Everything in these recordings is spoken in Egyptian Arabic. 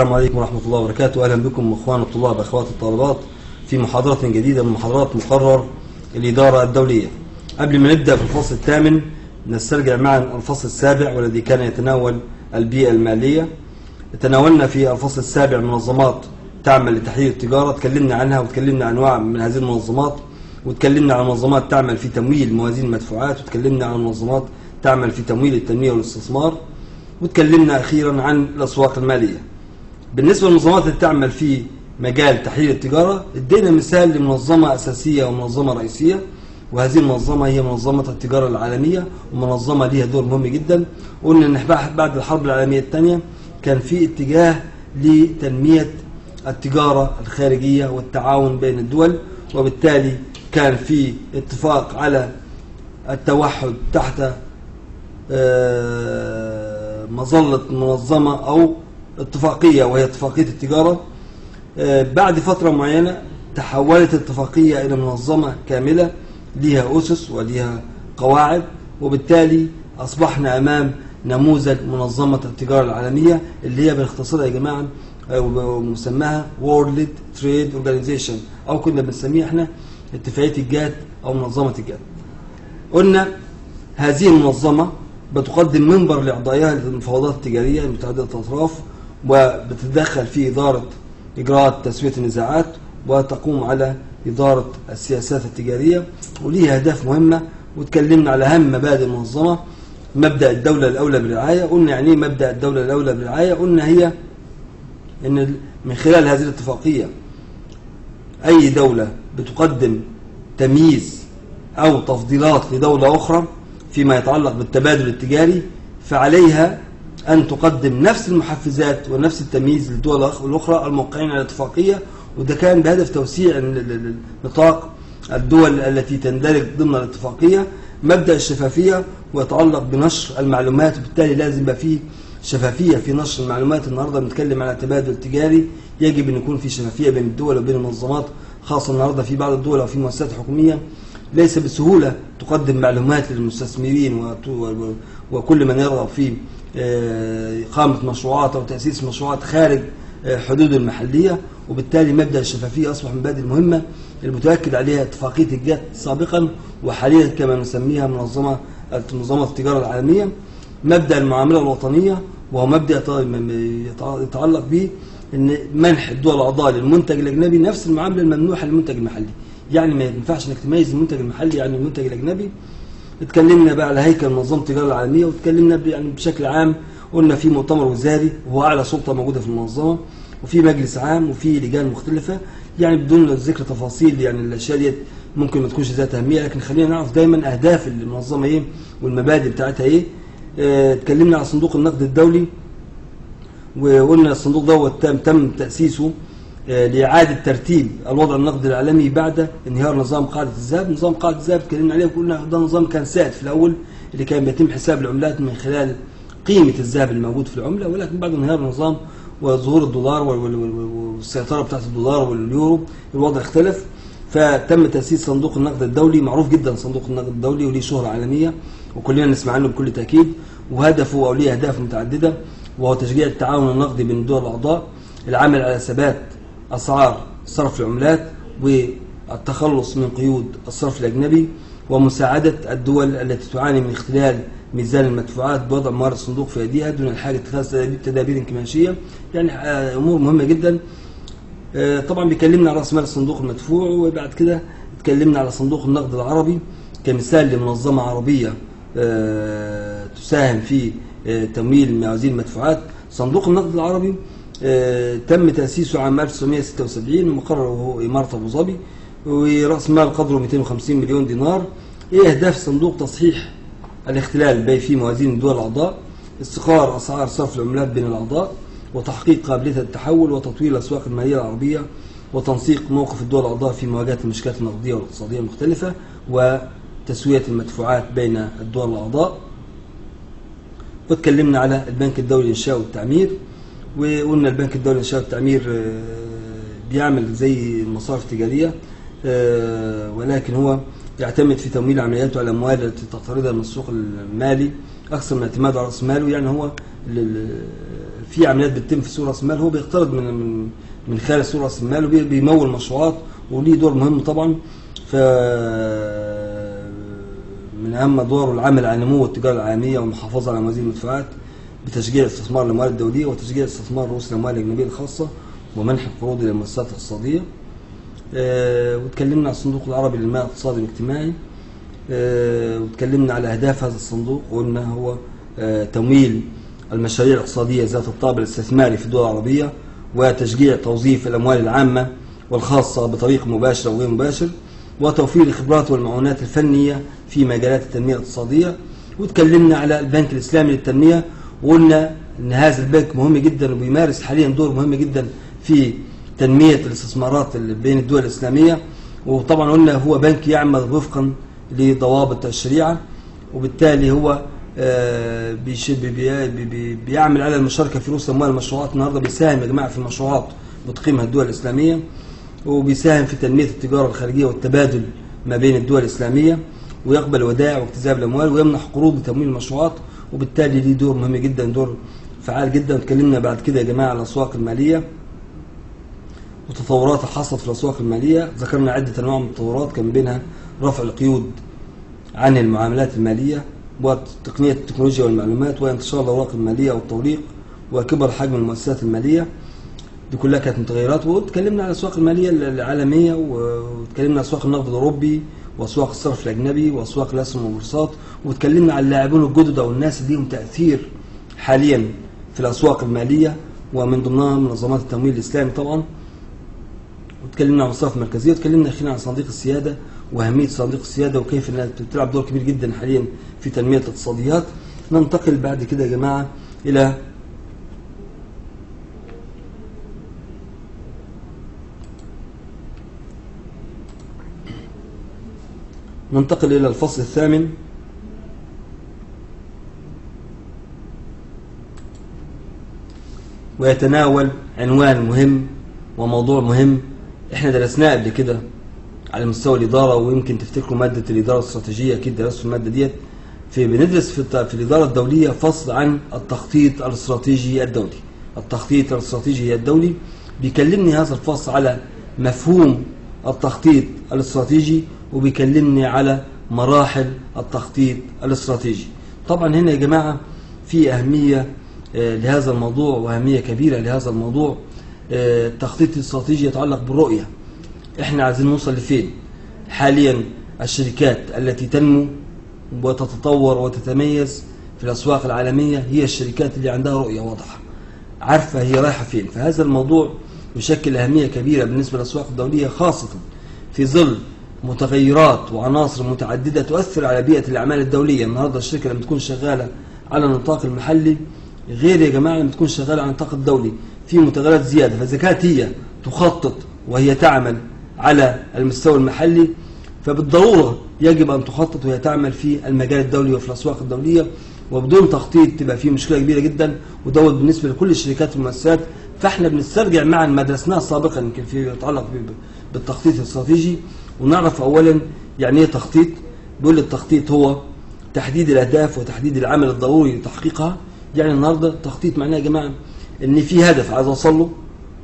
السلام عليكم ورحمة الله وبركاته أهلا بكم أخوان الطلاب أخوات الطالبات في محاضرة جديدة من محاضرات مقرر الإدارة الدولية قبل ما نبدأ في الفصل الثامن نسترجع معا الفصل السابع والذي كان يتناول البيئة المالية تناولنا في الفصل السابع منظمات تعمل لتحليل التجارة تكلمنا عنها وتكلمنا عن أنواع من هذه المنظمات وتكلمنا عن منظمات تعمل في تمويل موازين المدفوعات وتكلمنا عن منظمات تعمل في تمويل التنمية والاستثمار وتكلمنا أخيرا عن الأسواق المالية بالنسبة للمنظمات اللي تعمل في مجال تحليل التجارة ادينا مثال لمنظمة أساسية ومنظمة رئيسية وهذه المنظمة هي منظمة التجارة العالمية ومنظمة ليها دور مهم جدا قلنا ان بعد الحرب العالمية الثانية كان في اتجاه لتنمية التجارة الخارجية والتعاون بين الدول وبالتالي كان في اتفاق على التوحد تحت مظلة منظمة أو اتفاقية وهي اتفاقية التجارة بعد فترة معينة تحولت الاتفاقية إلى منظمة كاملة لها أسس ولها قواعد وبالتالي أصبحنا أمام نموذج منظمة التجارة العالمية اللي هي باختصار يا جماعة مسماها World Trade Organization أو كنا بنسميها احنا اتفاقية الجاد أو منظمة الجاد قلنا هذه المنظمة بتقدم منبر لأعضائها للمفاوضات التجارية متعددة الأطراف وبتتدخل في إدارة إجراءات تسوية النزاعات وتقوم على إدارة السياسات التجارية وليها أهداف مهمة وتكلمنا على أهم مبادئ المنظمة مبدأ الدولة الأولى بالرعاية قلنا يعني إيه مبدأ الدولة الأولى بالرعاية قلنا هي إن من خلال هذه الاتفاقية أي دولة بتقدم تمييز أو تفضيلات لدولة أخرى فيما يتعلق بالتبادل التجاري فعليها أن تقدم نفس المحفزات ونفس التمييز للدول الأخرى الموقعين على الاتفاقية وده كان بهدف توسيع نطاق الدول التي تندرج ضمن الاتفاقية مبدأ الشفافية ويتعلق بنشر المعلومات وبالتالي لازم يبقى فيه شفافية في نشر المعلومات النهاردة بنتكلم على تبادل تجاري يجب أن يكون في شفافية بين الدول وبين المنظمات خاصة النهاردة في بعض الدول أو في مؤسسات حكومية ليس بسهولة تقدم معلومات للمستثمرين وكل من يرغب في إقامة مشروعات أو تأسيس مشروعات خارج حدود المحلية وبالتالي مبدأ الشفافية أصبح من المبادئ المهمة المتأكد عليها اتفاقية الجات سابقا وحاليا كما نسميها منظمة منظمة التجارة العالمية مبدأ المعاملة الوطنية وهو مبدأ يتعلق به ان منح الدول الاعضاء للمنتج الاجنبي نفس المعامله الممنوحه للمنتج المحلي يعني ما ينفعش انك تميز المنتج المحلي عن المنتج الاجنبي اتكلمنا بقى على هيكل منظمه التجاره العالميه واتكلمنا يعني بشكل عام قلنا في مؤتمر وزاري وهو اعلى سلطه موجوده في المنظمه وفي مجلس عام وفي لجان مختلفه يعني بدون ذكر تفاصيل يعني الاشياء ديت ممكن ما تكونش ذات اهميه لكن خلينا نعرف دايما اهداف المنظمه ايه والمبادئ بتاعتها ايه اه اتكلمنا على صندوق النقد الدولي وقلنا الصندوق دوت تم تم تاسيسه اه لاعاده ترتيب الوضع النقدي العالمي بعد انهيار نظام قاعده الذهب، نظام قاعده الذهب اتكلمنا عليه وقلنا ده نظام كان سائد في الاول اللي كان بيتم حساب العملات من خلال قيمه الذهب الموجود في العمله ولكن بعد انهيار النظام وظهور الدولار والسيطره بتاعت الدولار واليورو الوضع اختلف فتم تاسيس صندوق النقد الدولي معروف جدا صندوق النقد الدولي وليه شهره عالميه وكلنا نسمع عنه بكل تاكيد وهدفه او ليه اهداف متعدده وهو تشجيع التعاون النقدي بين الدول الاعضاء العمل على ثبات اسعار صرف العملات والتخلص من قيود الصرف الاجنبي ومساعده الدول التي تعاني من اختلال ميزان المدفوعات بوضع موارد الصندوق في ايديها دون الحاجه اتخاذ تدابير انكماشيه يعني امور مهمه جدا طبعا بيكلمنا على راس مال الصندوق المدفوع وبعد كده اتكلمنا على صندوق النقد العربي كمثال لمنظمه عربيه تساهم في تمويل موازين المدفوعات صندوق النقد العربي تم تاسيسه عام 1976 ومقرره هو اماره ابو ظبي وراس مال قدره 250 مليون دينار ايه اهداف الصندوق تصحيح الاختلال بين في موازين الدول الاعضاء استقرار اسعار صرف العملات بين الاعضاء وتحقيق قابليه التحول وتطوير الاسواق الماليه العربيه وتنسيق موقف الدول الاعضاء في مواجهه المشكلات النقديه والاقتصاديه المختلفه وتسويه المدفوعات بين الدول الاعضاء واتكلمنا على البنك الدولي للانشاء والتعمير وقلنا البنك الدولي للانشاء والتعمير بيعمل زي المصارف التجاريه ولكن هو يعتمد في تمويل عملياته على الاموال التي تقترضها من السوق المالي اكثر من اعتماده على راس ماله يعني هو في عمليات بتتم في سوق راس المال هو بيقترض من من من خلال سوق راس المال وبيمول مشروعات وليه دور مهم طبعا ف من اهم دوره العمل على نمو التجاره العالميه والمحافظه على موازين المدفوعات بتشجيع استثمار الاموال الدوليه وتشجيع استثمار رؤوس الاموال الاجنبيه الخاصه ومنح القروض للمؤسسات الاقتصاديه. آه، واتكلمنا عن الصندوق العربي للمال الاقتصادي والاجتماعي. آه، واتكلمنا على اهداف هذا الصندوق وقلنا هو آه، تمويل المشاريع الاقتصاديه ذات الطابع الاستثماري في الدول العربيه وتشجيع توظيف الاموال العامه والخاصه بطريق مباشر وغير مباشر وتوفير الخبرات والمعونات الفنيه في مجالات التنميه الاقتصاديه وتكلمنا على البنك الاسلامي للتنميه وقلنا ان هذا البنك مهم جدا وبيمارس حاليا دور مهم جدا في تنميه الاستثمارات اللي بين الدول الاسلاميه وطبعا قلنا هو بنك يعمل وفقا لضوابط الشريعه وبالتالي هو آه، بيش- بي- بي- بي- بي- بيعمل على المشاركه في رؤوس اموال المشروعات النهارده بيساهم يا جماعه في المشروعات بتقيمها الدول الاسلاميه وبيساهم في تنميه التجاره الخارجيه والتبادل ما بين الدول الاسلاميه ويقبل ودائع واجتذاب الاموال ويمنح قروض لتمويل المشروعات وبالتالي ليه دور مهم جدا دور فعال جدا اتكلمنا بعد كده يا جماعه على الاسواق الماليه وتطورات حصلت في الاسواق الماليه ذكرنا عده انواع من التطورات كان بينها رفع القيود عن المعاملات الماليه وتقنيه التكنولوجيا والمعلومات وانتشار الاوراق الماليه والتوريق وكبر حجم المؤسسات الماليه دي كلها كانت متغيرات واتكلمنا على الاسواق الماليه العالميه واتكلمنا على اسواق النقد الاوروبي واسواق الصرف الاجنبي واسواق الاسهم والبورصات واتكلمنا على اللاعبون الجدد او الناس اللي لهم تاثير حاليا في الاسواق الماليه ومن ضمنها منظمات التمويل الاسلامي طبعا واتكلمنا عن المصارف المركزيه واتكلمنا اخيرا عن صناديق السياده واهميه صناديق السياده وكيف انها بتلعب دور كبير جدا حاليا في تنميه الاقتصاديات ننتقل بعد كده يا جماعه الى ننتقل الى الفصل الثامن ويتناول عنوان مهم وموضوع مهم احنا درسناه قبل كده على مستوى الاداره ويمكن تفتكروا ماده الاداره الاستراتيجيه اكيد درستوا الماده ديت في بندرس في, الت- في الاداره الدوليه فصل عن التخطيط الاستراتيجي الدولي التخطيط الاستراتيجي الدولي بيكلمني هذا الفصل على مفهوم التخطيط الاستراتيجي وبيكلمني على مراحل التخطيط الاستراتيجي طبعا هنا يا جماعه في اهميه آه، لهذا الموضوع واهميه كبيره لهذا الموضوع آه، التخطيط الاستراتيجي يتعلق بالرؤيه احنا عايزين نوصل لفين حاليا الشركات التي تنمو وتتطور وتتميز في الاسواق العالميه هي الشركات اللي عندها رؤيه واضحه عارفه هي رايحه فين فهذا الموضوع يشكل اهميه كبيره بالنسبه للاسواق الدوليه خاصه في ظل متغيرات وعناصر متعدده تؤثر على بيئه الاعمال الدوليه النهارده الشركه لما تكون شغاله على النطاق المحلي غير يا جماعه لما تكون شغاله على النطاق الدولي في متغيرات زياده فاذا كانت هي تخطط وهي تعمل على المستوى المحلي فبالضروره يجب ان تخطط وهي تعمل في المجال الدولي وفي الاسواق الدوليه وبدون تخطيط تبقى في مشكله كبيره جدا ودوت بالنسبه لكل الشركات والمؤسسات فاحنا بنسترجع معا ما درسناه سابقا يمكن فيما يتعلق ب- بالتخطيط الاستراتيجي ونعرف اولا يعني ايه تخطيط بيقول التخطيط هو تحديد الاهداف وتحديد العمل الضروري لتحقيقها يعني النهارده التخطيط معناه يا جماعه ان في هدف عايز اوصل له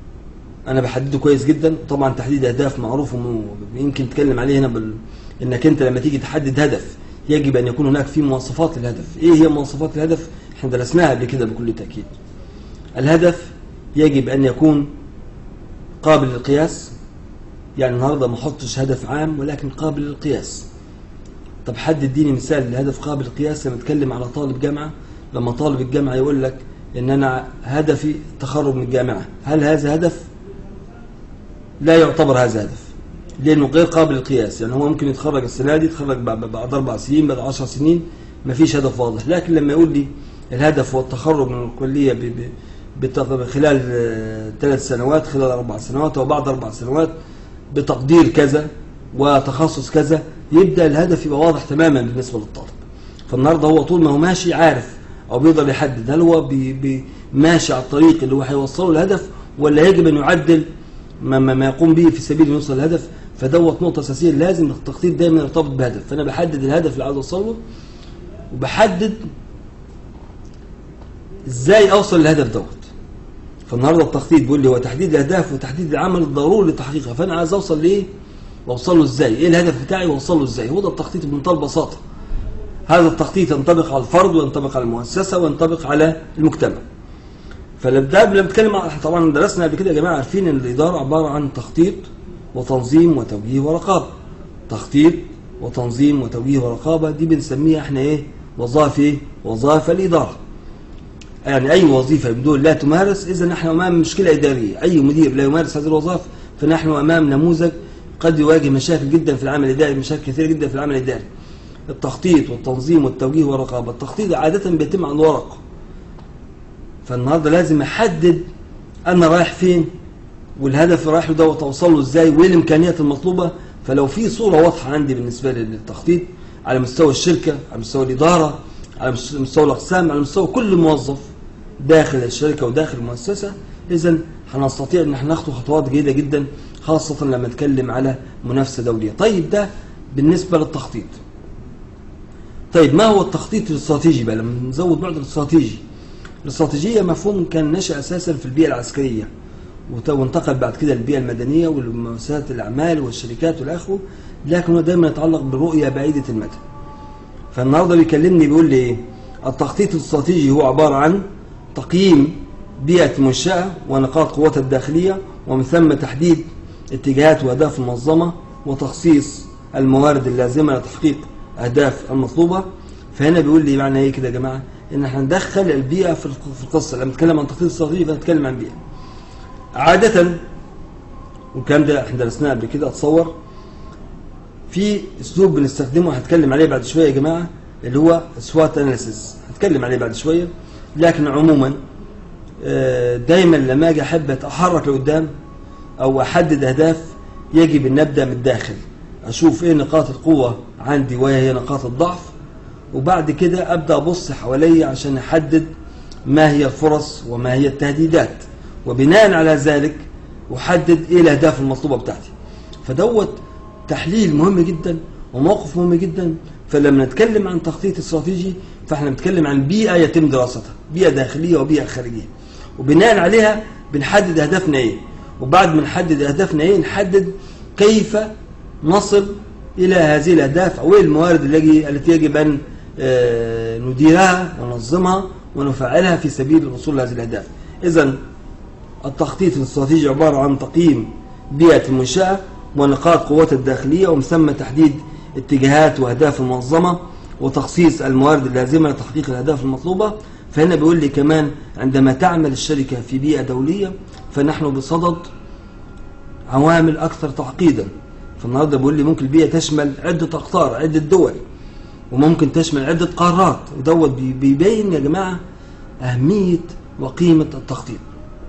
انا بحدده كويس جدا طبعا تحديد اهداف معروف ويمكن نتكلم عليه هنا بال... انك انت لما تيجي تحدد هدف يجب ان يكون هناك في مواصفات للهدف ايه هي مواصفات الهدف احنا درسناها قبل كده بكل تاكيد الهدف يجب ان يكون قابل للقياس يعني النهارده ما احطش هدف عام ولكن قابل للقياس طب حد اديني مثال لهدف قابل للقياس لما اتكلم على طالب جامعه لما طالب الجامعه يقول لك ان انا هدفي التخرج من الجامعه هل هذا هدف لا يعتبر هذا هدف لانه غير قابل للقياس يعني هو ممكن يتخرج السنه دي يتخرج بعد بعد اربع سنين بعد 10 سنين ما فيش هدف واضح لكن لما يقول لي الهدف هو التخرج من الكليه ب- ب- بتق- خلال آه، ثلاث سنوات خلال اربع سنوات او بعد اربع سنوات بتقدير كذا وتخصص كذا يبدا الهدف يبقى واضح تماما بالنسبه للطالب فالنهارده هو طول ما هو ماشي عارف او بيقدر يحدد هل هو بي بي ماشي على الطريق اللي هو هيوصله الهدف ولا يجب ان يعدل ما, ما, ما يقوم به في سبيل يوصل الهدف فدوت نقطه اساسيه لازم التخطيط دايما يرتبط بهدف فانا بحدد الهدف اللي عايز اوصله وبحدد ازاي اوصل للهدف دوت فالنهارده التخطيط بيقول لي هو تحديد الاهداف وتحديد العمل الضروري لتحقيقها فانا عايز اوصل لايه واوصل له ازاي ايه الهدف بتاعي واوصل له ازاي هو ده التخطيط بمنتهى البساطه هذا التخطيط ينطبق على الفرد وينطبق على المؤسسه وينطبق على المجتمع فلما لما بنتكلم عن- طبعا درسنا قبل كده يا جماعه عارفين ان الاداره عباره عن تخطيط وتنظيم وتوجيه ورقابه تخطيط وتنظيم وتوجيه ورقابه دي بنسميها احنا ايه وظائف ايه وظائف الاداره يعني اي وظيفه من دول لا تمارس اذا نحن امام مشكله اداريه اي مدير لا يمارس هذه الوظائف فنحن امام نموذج قد يواجه مشاكل جدا في العمل الاداري مشاكل كثيره جدا في العمل الاداري التخطيط والتنظيم والتوجيه والرقابه التخطيط عاده بيتم عن ورق فالنهارده لازم احدد انا رايح فين والهدف اللي رايح له دوت اوصل له ازاي وايه الامكانيات المطلوبه فلو في صوره واضحه عندي بالنسبه لي للتخطيط على مستوى الشركه على مستوى الاداره على مس- مستوى الاقسام على مستوى كل موظف داخل الشركه وداخل المؤسسه اذا هنستطيع ان احنا ناخد خطوات جيده جدا خاصه لما نتكلم على منافسه دوليه طيب ده بالنسبه للتخطيط طيب ما هو التخطيط الاستراتيجي بقى لما نزود بعد الاستراتيجي الاستراتيجية مفهوم كان نشأ أساسا في البيئة العسكرية وت- وانتقل بعد كده للبيئة المدنية والمؤسسات الأعمال والشركات والآخره لكن هو دايما يتعلق بالرؤية بعيدة المدى فالنهارده بيكلمني بيقول لي إيه؟ التخطيط الاستراتيجي هو عبارة عن تقييم بيئة المنشأة ونقاط قوتها الداخلية ومن ثم تحديد اتجاهات وأهداف المنظمة وتخصيص الموارد اللازمة لتحقيق أهداف المطلوبة فهنا بيقول لي معنى إيه كده يا جماعة؟ إن احنا ندخل البيئة في الق- في القصة لما نتكلم عن تخطيط استراتيجي فنتكلم عن بيئة. عادة والكلام ده احنا درسناه قبل كده اتصور في اسلوب بنستخدمه هتكلم عليه بعد شويه يا جماعه اللي هو سوات اناليسيس هتكلم عليه بعد شويه لكن عموما آه، دايما لما اجي احب اتحرك لقدام او احدد اهداف يجب ان ابدا من الداخل اشوف ايه نقاط القوه عندي وهي نقاط الضعف وبعد كده ابدا ابص حواليا عشان احدد ما هي الفرص وما هي التهديدات وبناء على ذلك احدد ايه الاهداف المطلوبه بتاعتي فدوت تحليل مهم جدا وموقف مهم جدا فلما نتكلم عن تخطيط استراتيجي فاحنا بنتكلم عن بيئه يتم دراستها بيئه داخليه وبيئه خارجيه وبناء عليها بنحدد اهدافنا ايه وبعد ما نحدد اهدافنا ايه نحدد كيف نصل الى هذه الاهداف او ايه الموارد التي التي يجب ان آه، نديرها وننظمها ونفعلها في سبيل الوصول لهذه الاهداف اذا التخطيط الاستراتيجي عبارة عن تقييم بيئة المنشأة ونقاط قوتها الداخلية ومن ثم تحديد اتجاهات وأهداف المنظمة وتخصيص الموارد اللازمة لتحقيق الأهداف المطلوبة فهنا بيقول لي كمان عندما تعمل الشركة في بيئة دولية فنحن بصدد عوامل أكثر تعقيدا فالنهارده بيقول لي ممكن البيئة تشمل عدة أقطار عدة دول وممكن تشمل عدة قارات ودوت بي- بيبين يا جماعة أهمية وقيمة التخطيط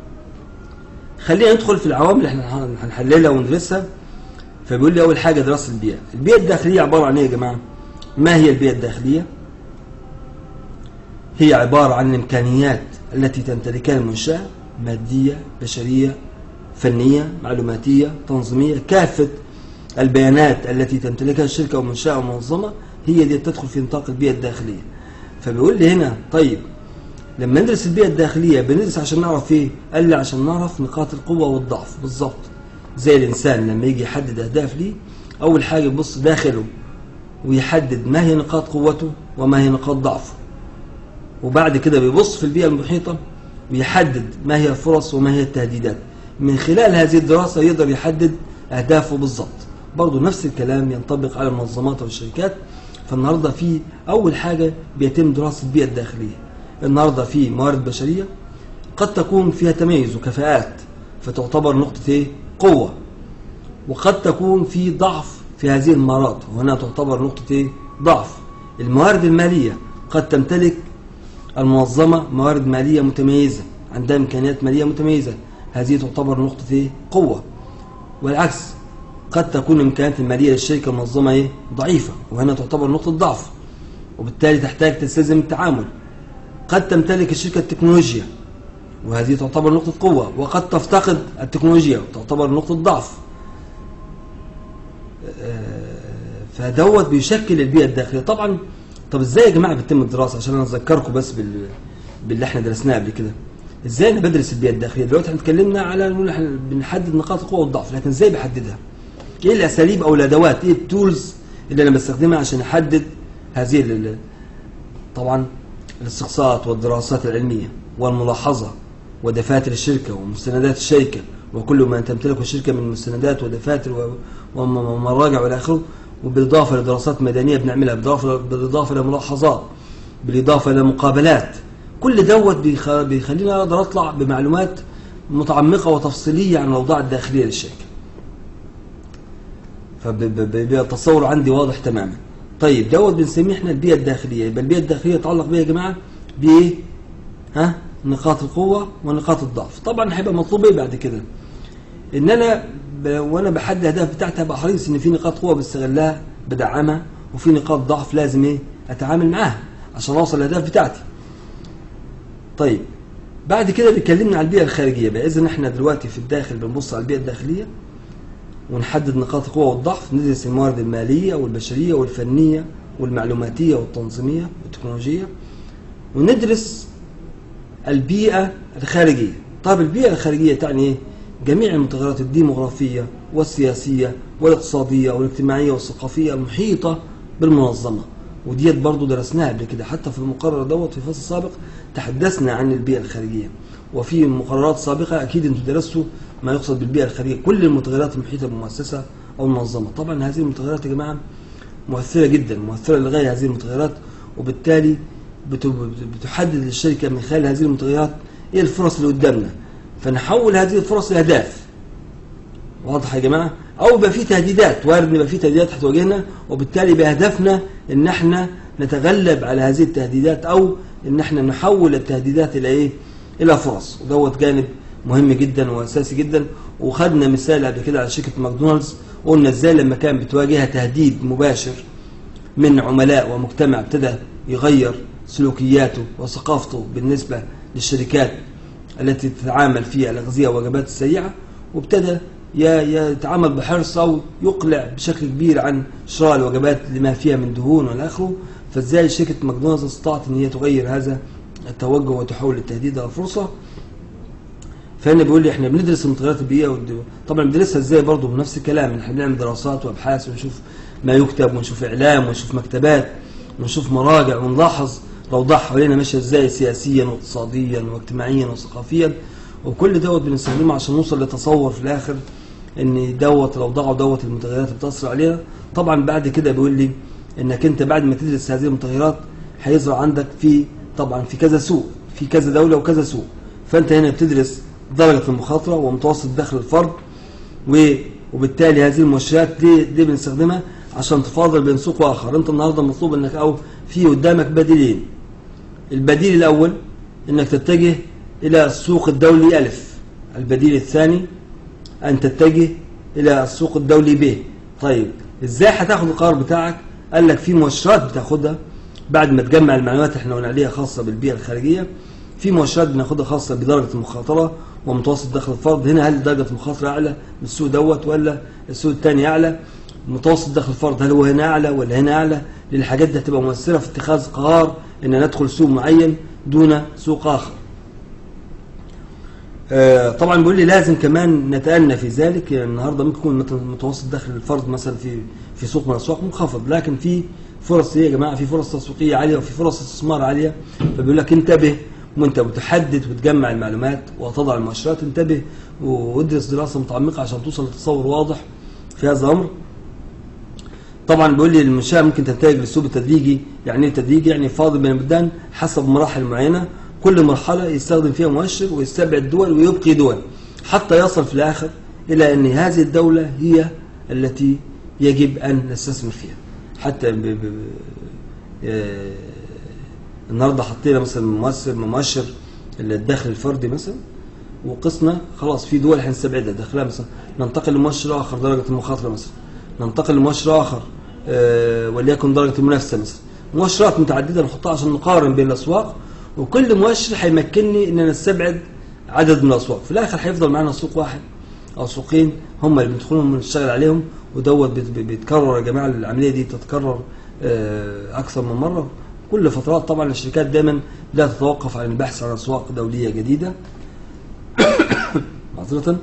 خلينا ندخل في العوامل اللي احنا هن- هنحللها وندرسها فبيقول لي اول حاجه دراسه البيئه البيئه الداخليه عباره عن ايه يا جماعه ما هي البيئه الداخليه هي عباره عن الامكانيات التي تمتلكها المنشاه ماديه بشريه فنيه معلوماتيه تنظيميه كافه البيانات التي تمتلكها الشركه او منشاه او منظمه هي دي تدخل في نطاق البيئه الداخليه فبيقول لي هنا طيب لما ندرس البيئة الداخلية بندرس عشان نعرف ايه؟ قال لي عشان نعرف نقاط القوة والضعف بالظبط زي الإنسان لما يجي يحدد أهداف ليه أول حاجة يبص داخله ويحدد ما هي نقاط قوته وما هي نقاط ضعفه وبعد كده بيبص في البيئة المحيطة ويحدد ما هي الفرص وما هي التهديدات من خلال هذه الدراسة يقدر يحدد أهدافه بالظبط برضه نفس الكلام ينطبق على المنظمات والشركات فالنهارده في أول حاجة بيتم دراسة البيئة الداخلية النهارده في موارد بشرية قد تكون فيها تميز وكفاءات فتعتبر نقطة ايه؟ قوة وقد تكون في ضعف في هذه المهارات وهنا تعتبر نقطة ايه؟ ضعف الموارد المالية قد تمتلك المنظمة موارد مالية متميزة عندها إمكانيات مالية متميزة هذه تعتبر نقطة ايه؟ قوة والعكس قد تكون الإمكانيات المالية للشركة المنظمة ايه؟ ضعيفة وهنا تعتبر نقطة ضعف وبالتالي تحتاج تستلزم التعامل قد تمتلك الشركة التكنولوجيا وهذه تعتبر نقطة قوة وقد تفتقد التكنولوجيا وتعتبر نقطة ضعف آه، فدوت بيشكل البيئة الداخلية طبعا طب ازاي يا جماعة بتتم الدراسة عشان انا اذكركم بس بال... باللي احنا درسناه قبل كده ازاي انا بدرس البيئه الداخليه دلوقتي احنا اتكلمنا على نقول احنا بنحدد نقاط القوه والضعف لكن ازاي بحددها ايه الاساليب او الادوات ايه التولز اللي انا بستخدمها عشان احدد هذه ال- طبعا الاستقصاءات والدراسات العلميه والملاحظه ودفاتر الشركه ومستندات الشركه وكل ما تمتلكه الشركه من مستندات ودفاتر و- وم- ومراجع والى اخره وبالاضافه لدراسات ميدانيه بنعملها بالاضافه بالاضافه لملاحظات بالاضافه لمقابلات كل دوت بيخ- بيخليني اقدر اطلع بمعلومات متعمقه وتفصيليه عن الاوضاع الداخليه للشركه فبيبقى التصور عندي واضح تماما طيب دوت بنسميه احنا البيئه الداخليه يبقى البيئه الداخليه يتعلق بيها يا جماعه بايه ها نقاط القوه ونقاط الضعف طبعا هيبقى مطلوب ايه بعد كده ان انا ب... وانا بحدد الاهداف بتاعتي ابقى حريص ان في نقاط قوه بستغلها بدعمها وفي نقاط ضعف لازم ايه اتعامل معاها عشان اوصل للاهداف بتاعتي طيب بعد كده بيكلمنا على البيئه الخارجيه بقى اذا احنا دلوقتي في الداخل بنبص على البيئه الداخليه ونحدد نقاط القوة والضعف ندرس الموارد المالية والبشرية والفنية والمعلوماتية والتنظيمية والتكنولوجية وندرس البيئة الخارجية طيب البيئة الخارجية تعني ايه؟ جميع المتغيرات الديموغرافية والسياسية والاقتصادية والاجتماعية والثقافية المحيطة بالمنظمة وديت برضو درسناها قبل كده حتى في المقرر دوت في فصل سابق تحدثنا عن البيئة الخارجية وفي مقررات سابقة أكيد أنتم درستوا ما يقصد بالبيئة الخارجية كل المتغيرات المحيطة بالمؤسسة أو المنظمة طبعا هذه المتغيرات يا جماعة مؤثرة جدا مؤثرة لغاية هذه المتغيرات وبالتالي بت- بتحدد للشركة من خلال هذه المتغيرات إيه الفرص اللي قدامنا فنحول هذه الفرص لأهداف واضح يا جماعه او يبقى في تهديدات وارد ان يبقى في تهديدات هتواجهنا وبالتالي بهدفنا ان احنا نتغلب على هذه التهديدات او ان احنا نحول التهديدات الى ايه الى فرص ودوت جانب مهم جدا واساسي جدا وخدنا مثال قبل كده على شركه ماكدونالدز قلنا ازاي لما كان بتواجهها تهديد مباشر من عملاء ومجتمع ابتدى يغير سلوكياته وثقافته بالنسبة للشركات التي تتعامل في الأغذية والوجبات السريعة وابتدى ي- يتعامل بحرص أو يقلع بشكل كبير عن شراء الوجبات لما فيها من دهون والى آخره فازاي شركة ماكدونالدز استطاعت ان هي تغير هذا التوجه وتحول التهديد إلى فرصة فهنا بيقول لي احنا بندرس المتغيرات البيئيه والد- طبعا بندرسها ازاي برضه بنفس الكلام احنا بنعمل دراسات وابحاث ونشوف ما يكتب ونشوف اعلام ونشوف مكتبات ونشوف مراجع ونلاحظ الاوضاع حوالينا ماشيه ازاي سياسيا واقتصاديا واجتماعيا وثقافيا وكل دوت بنستخدمه عشان نوصل لتصور في الاخر ان دوت الاوضاع ودوت المتغيرات اللي بتاثر علينا طبعا بعد كده بيقول لي انك انت بعد ما تدرس هذه المتغيرات هيظهر عندك في طبعا في كذا سوق في كذا دوله وكذا سوق فانت هنا بتدرس درجه المخاطره ومتوسط دخل الفرد و- وبالتالي هذه المؤشرات دي دي بنستخدمها عشان تفاضل بين سوق واخر انت النهارده مطلوب انك او في قدامك بديلين البديل الاول انك تتجه الى السوق الدولي الف البديل الثاني ان تتجه الى السوق الدولي ب طيب ازاي هتاخد القرار بتاعك قال لك في مؤشرات بتاخدها بعد ما تجمع المعلومات اللي احنا قلنا عليها خاصه بالبيئه الخارجيه في مؤشرات بناخدها خاصه بدرجه المخاطره ومتوسط دخل الفرد هنا هل درجه المخاطره اعلى من السوق دوت ولا السوق الثاني اعلى متوسط دخل الفرد هل هو هنا اعلى ولا هنا اعلى لان الحاجات دي هتبقى مؤثره في اتخاذ قرار ان ندخل سوق معين دون سوق اخر آه، طبعا بيقول لي لازم كمان نتأنى في ذلك يعني النهارده ممكن يكون مت- متوسط دخل الفرد مثلا في في سوق من الاسواق منخفض لكن في فرص ايه يا جماعه في فرص تسويقيه عاليه وفي فرص استثمار عاليه فبيقول لك انتبه وانت بتحدد وتجمع المعلومات وتضع المؤشرات انتبه وادرس دراسه متعمقه عشان توصل لتصور واضح في هذا الامر طبعا بيقول لي المنشاه ممكن تنتهج للسوق التدريجي يعني ايه تدريجي يعني فاضل بين البلدان حسب مراحل معينه كل مرحله يستخدم فيها مؤشر ويستبعد دول ويبقي دول حتى يصل في الاخر الى ان هذه الدوله هي التي يجب ان نستثمر فيها حتى ب... ب... ب... آه، النهارده حطينا مثلا مؤثر مؤشر الدخل الفردي مثلا وقسنا خلاص في دول هنستبعدها دخلها مثلا ننتقل لمؤشر اخر درجه المخاطره مثلا ننتقل لمؤشر اخر آه، وليكن درجه المنافسه مثلا مؤشرات متعدده نحطها عشان نقارن بين الاسواق وكل مؤشر هيمكنني ان انا استبعد عدد من الاسواق في الاخر هيفضل معانا سوق واحد او سوقين هم اللي بندخلهم ونشتغل عليهم ودوت بيت- بيتكرر يا جماعه العمليه دي تتكرر آه، اكثر من مره كل فترات طبعا الشركات دايما لا تتوقف عن البحث عن اسواق دوليه جديده معذره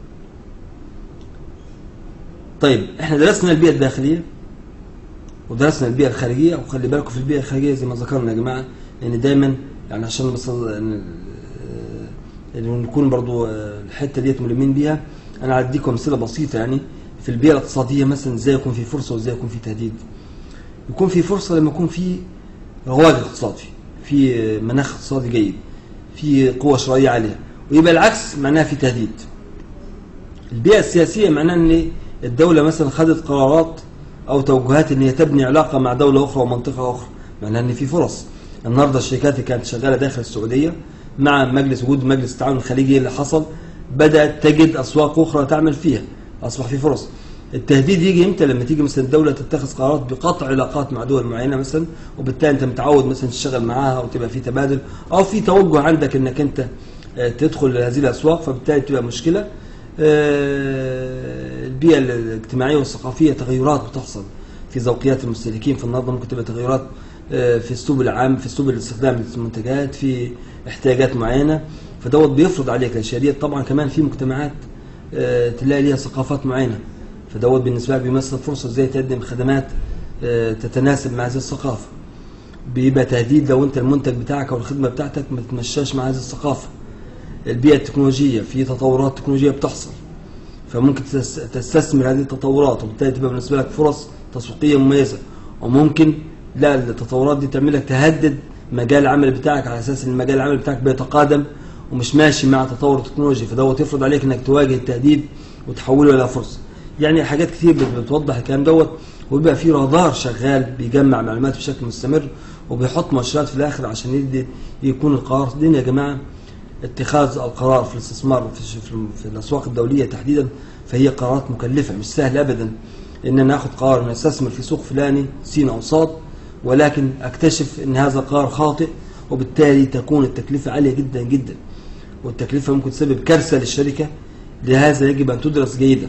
طيب احنا درسنا البيئه الداخليه ودرسنا البيئه الخارجيه وخلي بالكم في البيئه الخارجيه زي ما ذكرنا يا جماعه ان دايما يعني عشان بس ان إن نكون برضو آه، الحته ديت ملمين بيها انا هديكم امثله بسيطه يعني في البيئه الاقتصاديه مثلا ازاي يكون في فرصه وازاي يكون في تهديد يكون في فرصه لما يكون في رواج اقتصادي في آه، مناخ اقتصادي جيد في قوه شرائيه عاليه ويبقى العكس معناها في تهديد البيئه السياسيه معناها ان الدوله مثلا خدت قرارات او توجهات ان هي تبني علاقه مع دوله اخرى ومنطقه اخرى معناها ان في فرص النهارده الشركات اللي كانت شغاله داخل السعوديه مع مجلس وجود مجلس التعاون الخليجي اللي حصل بدات تجد اسواق اخرى تعمل فيها اصبح في فرص التهديد يجي امتى لما تيجي مثلا الدوله تتخذ قرارات بقطع علاقات مع دول معينه مثلا وبالتالي انت متعود مثلا تشتغل معاها او تبقى في تبادل او في توجه عندك انك انت آه، تدخل هذه الاسواق فبالتالي تبقى مشكله آه، البيئه الاجتماعيه والثقافيه تغيرات بتحصل في ذوقيات المستهلكين فالنهارده ممكن تبقى تغيرات آه، في اسلوب العام في اسلوب الاستخدام المنتجات في احتياجات معينه فدوت بيفرض عليك الاشياء ديت طبعا كمان في مجتمعات آه، تلاقي ليها ثقافات معينه فدوت بالنسبه لك بيمثل فرصه ازاي تقدم خدمات آه، تتناسب مع هذه الثقافه بيبقى تهديد لو انت المنتج بتاعك او الخدمه بتاعتك ما تتمشاش مع هذه الثقافه البيئه التكنولوجيه في تطورات تكنولوجيه بتحصل فممكن تس- تستثمر هذه التطورات وبالتالي تبقى بالنسبه لك فرص تسويقيه مميزه وممكن لا التطورات دي تعمل لك تهدد مجال العمل بتاعك على اساس ان مجال العمل بتاعك بيتقادم ومش ماشي مع تطور التكنولوجيا فدوت يفرض عليك انك تواجه التهديد وتحوله الى فرصه يعني حاجات كتير بت- بتوضح الكلام دوت ويبقى في رادار شغال بيجمع معلومات بشكل مستمر وبيحط مؤشرات في الاخر عشان يدي يكون القرار دي يا جماعه اتخاذ القرار في الاستثمار في, في, في الاسواق الدوليه تحديدا فهي قرارات مكلفه مش سهل ابدا ان انا اخذ قرار ان استثمر في سوق فلاني سين او صاد ولكن اكتشف ان هذا القرار خاطئ وبالتالي تكون التكلفه عاليه جدا جدا والتكلفه ممكن تسبب كارثه للشركه لهذا يجب ان تدرس جيدا.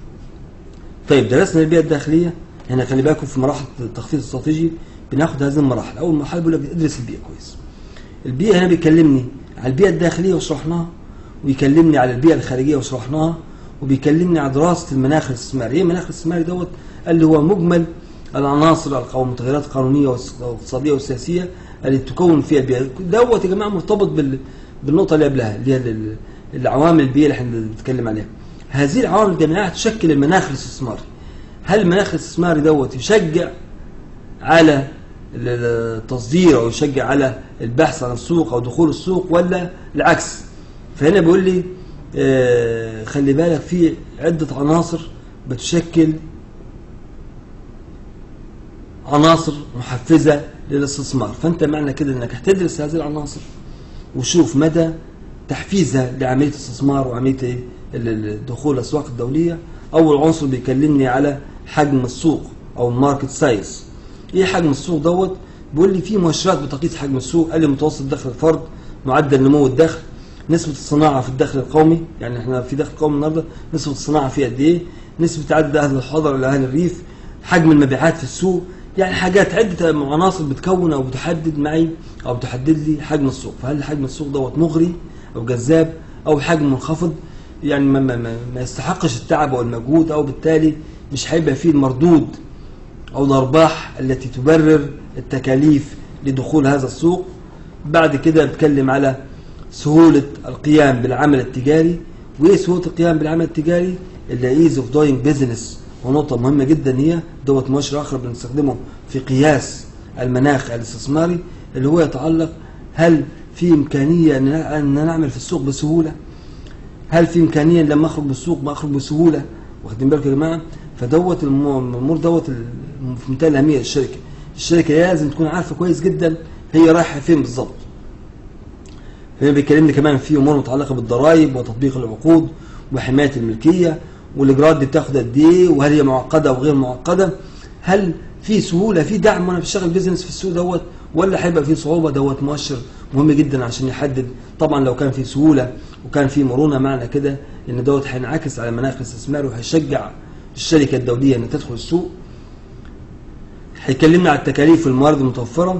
طيب درسنا البيئه الداخليه هنا خلي بالكم في مراحل التخطيط الاستراتيجي بناخد هذه المراحل، اول مرحله بيقول لك ادرس البيئه كويس. البيئه هنا بيكلمني على البيئه الداخليه وشرحناها ويكلمني على البيئه الخارجيه وشرحناها وبيكلمني على دراسه المناخ الاستثماري، ايه المناخ الاستثماري دوت؟ قال لي هو مجمل العناصر او المتغيرات القانونيه والاقتصاديه والسياسيه اللي تكون فيها البيئه، دوت يا جماعه مرتبط بال بالنقطه اللي قبلها اللي هي ال- العوامل البيئيه اللي احنا بنتكلم عليها. هذه العوامل الجميعيه تشكل المناخ الاستثماري. هل المناخ الاستثماري دوت يشجع على ال- التصدير او يشجع على البحث عن السوق او دخول السوق ولا العكس فهنا بيقول لي آه، خلي بالك في عده عناصر بتشكل عناصر محفزه للاستثمار فانت معنى كده انك هتدرس هذه العناصر وشوف مدى تحفيزها لعمليه الاستثمار وعمليه إيه؟ ال- ال- دخول الاسواق الدوليه اول عنصر بيكلمني على حجم السوق او الماركت سايز ايه حجم السوق دوت بيقول لي في مؤشرات بتقيس حجم السوق قال لي متوسط دخل الفرد معدل نمو الدخل نسبة الصناعة في الدخل القومي يعني احنا في دخل قومي النهارده نسبة الصناعة فيه قد ايه نسبة عدد أهل الحضر إلى أهل الريف حجم المبيعات في السوق يعني حاجات عدة عناصر بتكون أو بتحدد معي أو بتحدد لي حجم السوق فهل حجم السوق دوت مغري أو جذاب أو حجم منخفض يعني ما, ما, ما, ما يستحقش التعب أو المجهود أو بالتالي مش هيبقى فيه المردود أو الأرباح التي تبرر التكاليف لدخول هذا السوق بعد كده بتكلم على سهولة القيام بالعمل التجاري وإيه سهولة القيام بالعمل التجاري اللي ease of doing business ونقطة مهمة جدا هي دوت مؤشر آخر بنستخدمه في قياس المناخ الاستثماري اللي هو يتعلق هل في إمكانية أن أن نعمل في السوق بسهولة هل في إمكانية لما أخرج بالسوق ما أخرج بسهولة واخدين بالكم يا جماعة فدوت الم- الأمور دوت ال- في منتهى الأهمية للشركة الشركة لازم تكون عارفة كويس جدا هي رايحة فين بالظبط هنا بيكلمني كمان في امور متعلقه بالضرائب وتطبيق العقود وحمايه الملكيه والاجراءات دي بتاخد قد ايه وهل هي معقده او غير معقده هل في سهوله في دعم وانا بشتغل بيزنس في السوق دوت ولا هيبقى في صعوبه دوت مؤشر مهم جدا عشان يحدد طبعا لو كان في سهوله وكان في مرونه معنى كده ان دوت هينعكس على مناخ الاستثمار وهيشجع الشركه الدوليه ان تدخل السوق هيكلمنا على التكاليف والموارد المتوفره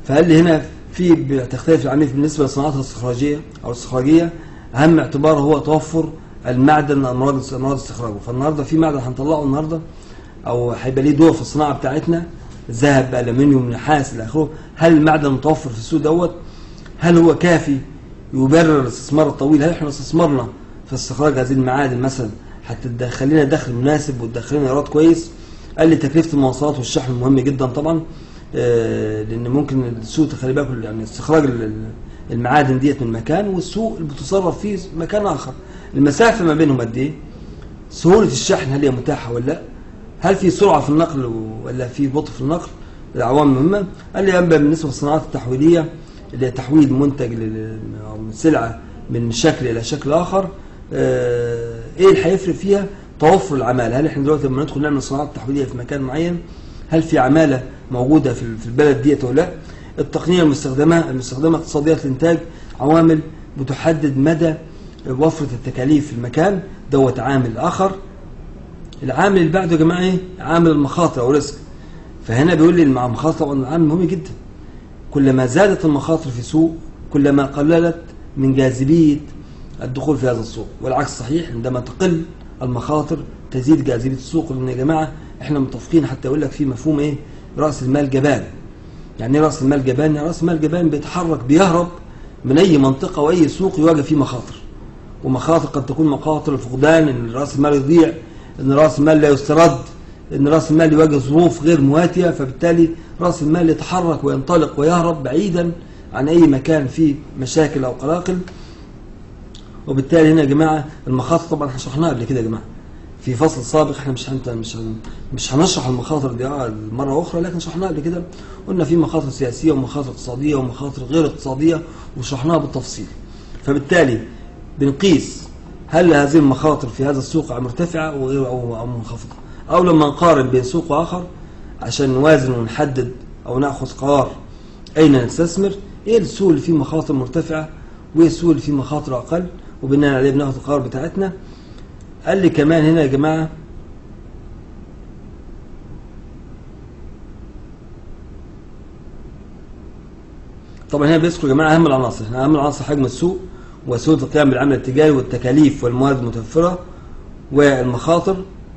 فقال لي هنا في بتختلف العمليه بالنسبه للصناعات الاستخراجيه او الاستخراجيه اهم اعتبار هو توفر المعدن امراض امراض استخراجه فالنهارده في معدن هنطلعه النهارده او هيبقى ليه دور في الصناعه بتاعتنا ذهب الومنيوم نحاس الى اخره هل المعدن متوفر في السوق دوت هل هو كافي يبرر الاستثمار الطويل هل احنا استثمرنا في استخراج هذه المعادن مثلا هتدخل لنا دخل مناسب وتدخل لنا ايراد كويس قال لي تكلفه المواصلات والشحن مهم جدا طبعا آه، لان ممكن السوق تخلي بالك يعني استخراج ال- ال- المعادن ديت من مكان والسوق اللي بتصرف فيه مكان اخر المسافه ما بينهم قد ايه سهوله الشحن هل هي متاحه ولا لا هل في سرعه في النقل ولا في بطء في النقل العوامل مهمه قال لي اما بالنسبه للصناعات التحويليه اللي هي تحويل منتج لل- او من سلعه من شكل الى شكل اخر آه، ايه اللي هيفرق فيها توفر العماله هل احنا دلوقتي لما ندخل نعمل صناعات تحويليه في مكان معين هل في عماله موجوده في في البلد ديت ولا لا التقنيه المستخدمه المستخدمه اقتصاديات الانتاج عوامل بتحدد مدى وفره التكاليف في المكان دوت عامل اخر العامل اللي بعده يا جماعه ايه عامل المخاطر او ريسك فهنا بيقول لي مع المخاطر طبعا عامل مهم جدا كلما زادت المخاطر في سوق كلما قللت من جاذبيه الدخول في هذا السوق والعكس صحيح عندما تقل المخاطر تزيد جاذبيه السوق لان يا جماعه احنا متفقين حتى اقول لك في مفهوم ايه راس المال جبان يعني ايه راس المال جبان يعني راس المال جبان بيتحرك بيهرب من اي منطقه واي سوق يواجه فيه مخاطر ومخاطر قد تكون مخاطر الفقدان ان راس المال يضيع ان راس المال لا يسترد ان راس المال يواجه ظروف غير مواتيه فبالتالي راس المال يتحرك وينطلق ويهرب بعيدا عن اي مكان فيه مشاكل او قلاقل وبالتالي هنا يا جماعه المخاطر طبعا احنا شرحناها قبل كده يا جماعه في فصل سابق احنا مش هنت مش هن مش هنشرح المخاطر دي آه مره اخرى لكن شرحناها قبل كده قلنا في مخاطر سياسيه ومخاطر اقتصاديه ومخاطر غير اقتصاديه وشرحناها بالتفصيل فبالتالي بنقيس هل هذه المخاطر في هذا السوق مرتفعه وغير او او منخفضه او لما نقارن بين سوق واخر عشان نوازن ونحدد او ناخذ قرار اين نستثمر ايه السوق اللي فيه مخاطر مرتفعه وايه السوق اللي فيه مخاطر اقل وبناء عليه بناخد القرار بتاعتنا قال لي كمان هنا يا جماعه طبعا هنا بيذكر يا جماعه اهم العناصر احنا اهم العناصر حجم السوق وسهوله القيام بالعمل التجاري والتكاليف والموارد المتوفره والمخاطر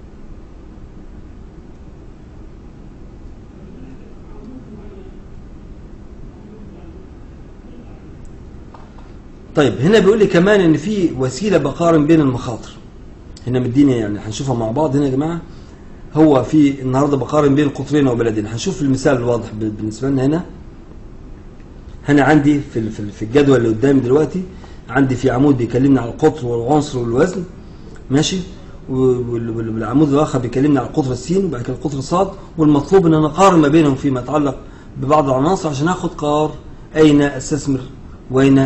طيب هنا بيقول لي كمان ان في وسيله بقارن بين المخاطر هنا مديني يعني هنشوفها مع بعض هنا يا جماعه هو في النهارده بقارن بين قطرين وبلدين هنشوف المثال الواضح بالنسبه لنا هنا هنا عندي في ال- في ال- في الجدول اللي قدامي دلوقتي عندي في عمود بيكلمني على القطر والعنصر والوزن ماشي و- وال- وال- والعمود الاخر بيكلمني على القطر السين وبعد كده القطر الصاد والمطلوب ان انا اقارن ما بينهم فيما يتعلق ببعض العناصر عشان اخد قرار اين استثمر واين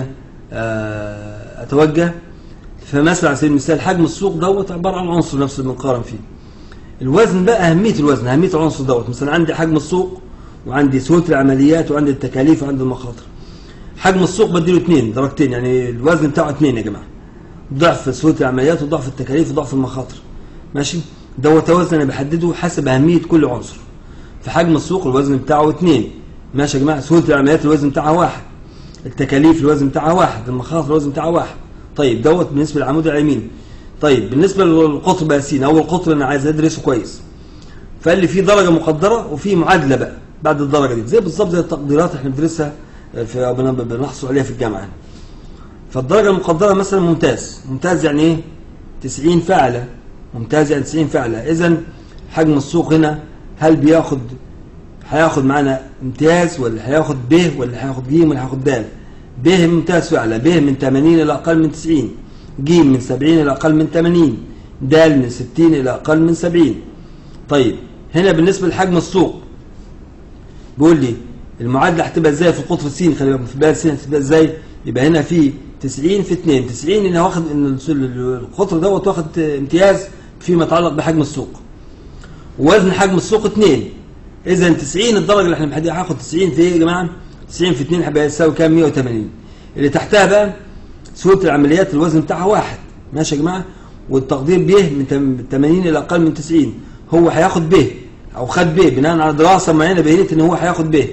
آه، اتوجه فمثلا على سبيل المثال حجم السوق دوت عباره عن عنصر نفسه اللي بنقارن فيه الوزن بقى اهميه الوزن اهميه العنصر دوت مثلا عندي حجم السوق وعندي سهوله العمليات وعندي التكاليف وعندي المخاطر حجم السوق بديله اثنين درجتين يعني الوزن بتاعه اثنين يا جماعه ضعف سهوله العمليات وضعف التكاليف وضعف المخاطر ماشي دوت وزن انا بحدده حسب اهميه كل عنصر في حجم السوق الوزن بتاعه اثنين ماشي يا جماعه سهوله العمليات الوزن بتاعها واحد التكاليف الوزن بتاعها واحد المخاطر الوزن بتاعها واحد طيب دوت بالنسبه للعمود اليمين طيب بالنسبه للقطر بقى سين اول قطر انا عايز ادرسه كويس فقال لي في درجه مقدره وفي معادله بقى بعد الدرجه دي زي بالظبط زي التقديرات احنا بندرسها في أو بن- بنحصل عليها في الجامعه يعني. فالدرجه المقدره مثلا ممتاز ممتاز يعني ايه 90 فعله ممتاز يعني 90 فعله اذا حجم السوق هنا هل بياخد هياخد معانا امتياز ولا هياخد ب ولا هياخد ج ولا هياخد د ب ممتاز فعلا ب من 80 الى اقل من 90 ج من 70 الى اقل من 80 د من 60 الى اقل من 70 طيب هنا بالنسبه لحجم السوق بيقول لي المعادله هتبقى ازاي في القطر السين خلي بالك في بلاد السين هتبقى ازاي يبقى هنا في 90 في 2 90 ان واخد ان القطر دوت واخد امتياز فيما يتعلق بحجم السوق وزن حجم السوق 2 اذا 90 الدرجه اللي احنا محددها هاخد 90 في ايه يا جماعه 90 في 2 هيبقى يساوي كام 180 اللي تحتها بقى سهوله العمليات الوزن بتاعها واحد ماشي يا جماعه والتقدير ب من تم- 80 الى اقل من 90 هو هياخد ب او خد ب بناء على دراسه معينه بينت ان هو هياخد ب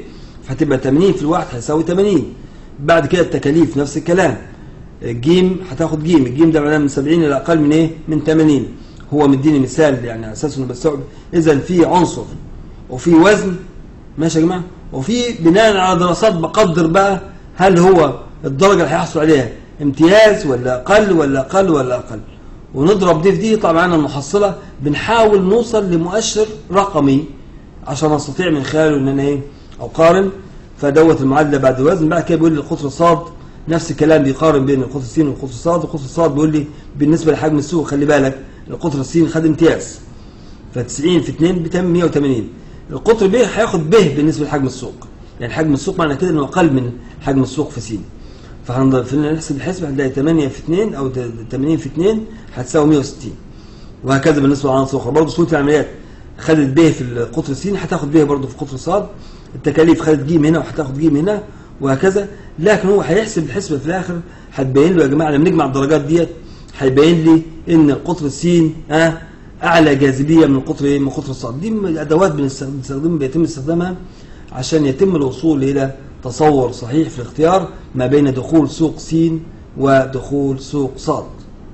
فتبقى 80 في الواحد هيساوي 80 بعد كده التكاليف نفس الكلام الجيم هتاخد جيم الجيم ده معناه من 70 الى اقل من ايه من 80 هو مديني مثال يعني على اساس انه بستوعب اذا في عنصر وفي وزن ماشي يا جماعه وفي بناء على دراسات بقدر بقى هل هو الدرجه اللي هيحصل عليها امتياز ولا اقل ولا اقل ولا اقل ونضرب دي في دي يطلع معانا المحصله بنحاول نوصل لمؤشر رقمي عشان استطيع من خلاله ان انا ايه اقارن فدوت المعادله بعد الوزن بعد كده بيقول لي القطر صاد نفس الكلام بيقارن بين القطر س والقطر صاد القطر صاد بيقول لي بالنسبه لحجم السوق خلي بالك القطر س خد امتياز ف 90 في 2 بتم 180 القطر ب هياخد ب بالنسبه لحجم السوق يعني حجم السوق معنى كده انه اقل من حجم السوق في س فنحسب الحسبه هنلاقي 8 في 2 او 80 في 2 هتساوي 160 وهكذا بالنسبه للعناصر الاخرى برضه سهوله العمليات خدت ب في القطر س هتاخد ب برضه في قطر ص التكاليف خدت ج هنا وهتاخد ج هنا وهكذا لكن هو هيحسب الحسبه في الاخر هتبين له يا جماعه لما نجمع الدرجات ديت هيبين لي ان القطر س اه اعلى جاذبيه من القطر ايه من قطر الصاد دي من الادوات بنستخدم بيتم استخدامها عشان يتم الوصول الى تصور صحيح في الاختيار ما بين دخول سوق س ودخول سوق صاد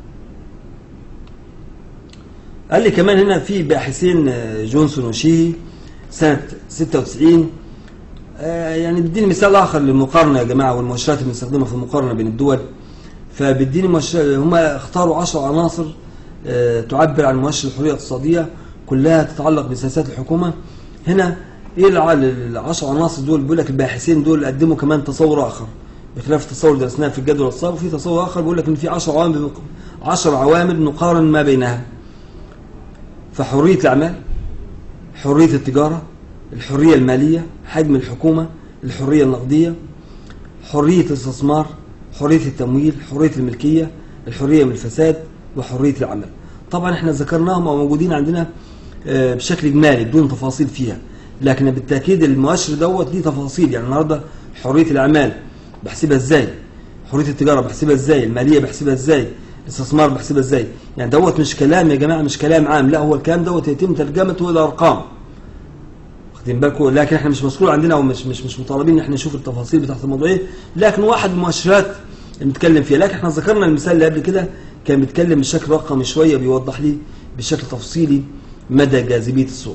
قال لي كمان هنا في باحثين جونسون وشي سنة 96 آه يعني بديني مثال آخر للمقارنة يا جماعة والمؤشرات اللي بنستخدمها في المقارنة بين الدول فبديني مؤشر هم اختاروا 10 عناصر آه تعبر عن مؤشر الحرية الاقتصادية كلها تتعلق بسياسات الحكومة هنا ايه العشر عناصر دول بيقول لك الباحثين دول قدموا كمان تصور اخر بخلاف التصور اللي درسناه في الجدول السابق في تصور اخر بيقول لك ان في 10 عوامل 10 عوامل نقارن ما بينها فحريه الاعمال حريه التجاره الحريه الماليه حجم الحكومه الحريه النقديه حريه الاستثمار حريه التمويل حريه الملكيه الحريه من الفساد وحريه العمل طبعا احنا ذكرناهم او موجودين عندنا بشكل اجمالي بدون تفاصيل فيها لكن بالتاكيد المؤشر دوت ليه تفاصيل يعني النهارده حريه الاعمال بحسبها ازاي حريه التجاره بحسبها ازاي الماليه بحسبها ازاي الاستثمار بحسبها ازاي يعني دوت مش كلام يا جماعه مش كلام عام لا هو الكلام دوت يتم ترجمته الى ارقام واخدين بالكم لكن احنا مش مسؤول عندنا او مش مش مش مطالبين ان احنا نشوف التفاصيل بتاعت الموضوع ايه لكن واحد من المؤشرات اللي بنتكلم فيها لكن احنا ذكرنا المثال اللي قبل كده كان بيتكلم بشكل رقمي شويه بيوضح لي بشكل تفصيلي مدى جاذبيه السوق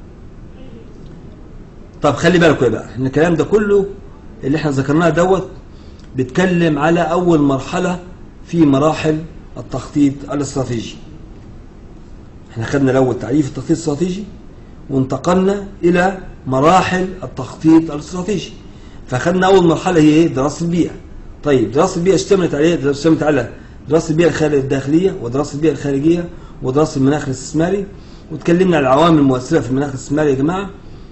طب خلي بالكم بقى ان الكلام ده كله اللي احنا ذكرناه دوت بيتكلم على اول مرحله في مراحل التخطيط الاستراتيجي احنا خدنا الاول تعريف التخطيط الاستراتيجي وانتقلنا الى مراحل التخطيط الاستراتيجي فخدنا اول مرحله هي ايه دراسه البيئه طيب دراسه البيئه اشتملت على ايه اشتملت على دراسه البيئه الداخليه ودراسه البيئه الخارجيه ودراسه المناخ الاستثماري وتكلمنا عن العوامل المؤثره في المناخ الاستثماري يا جماعه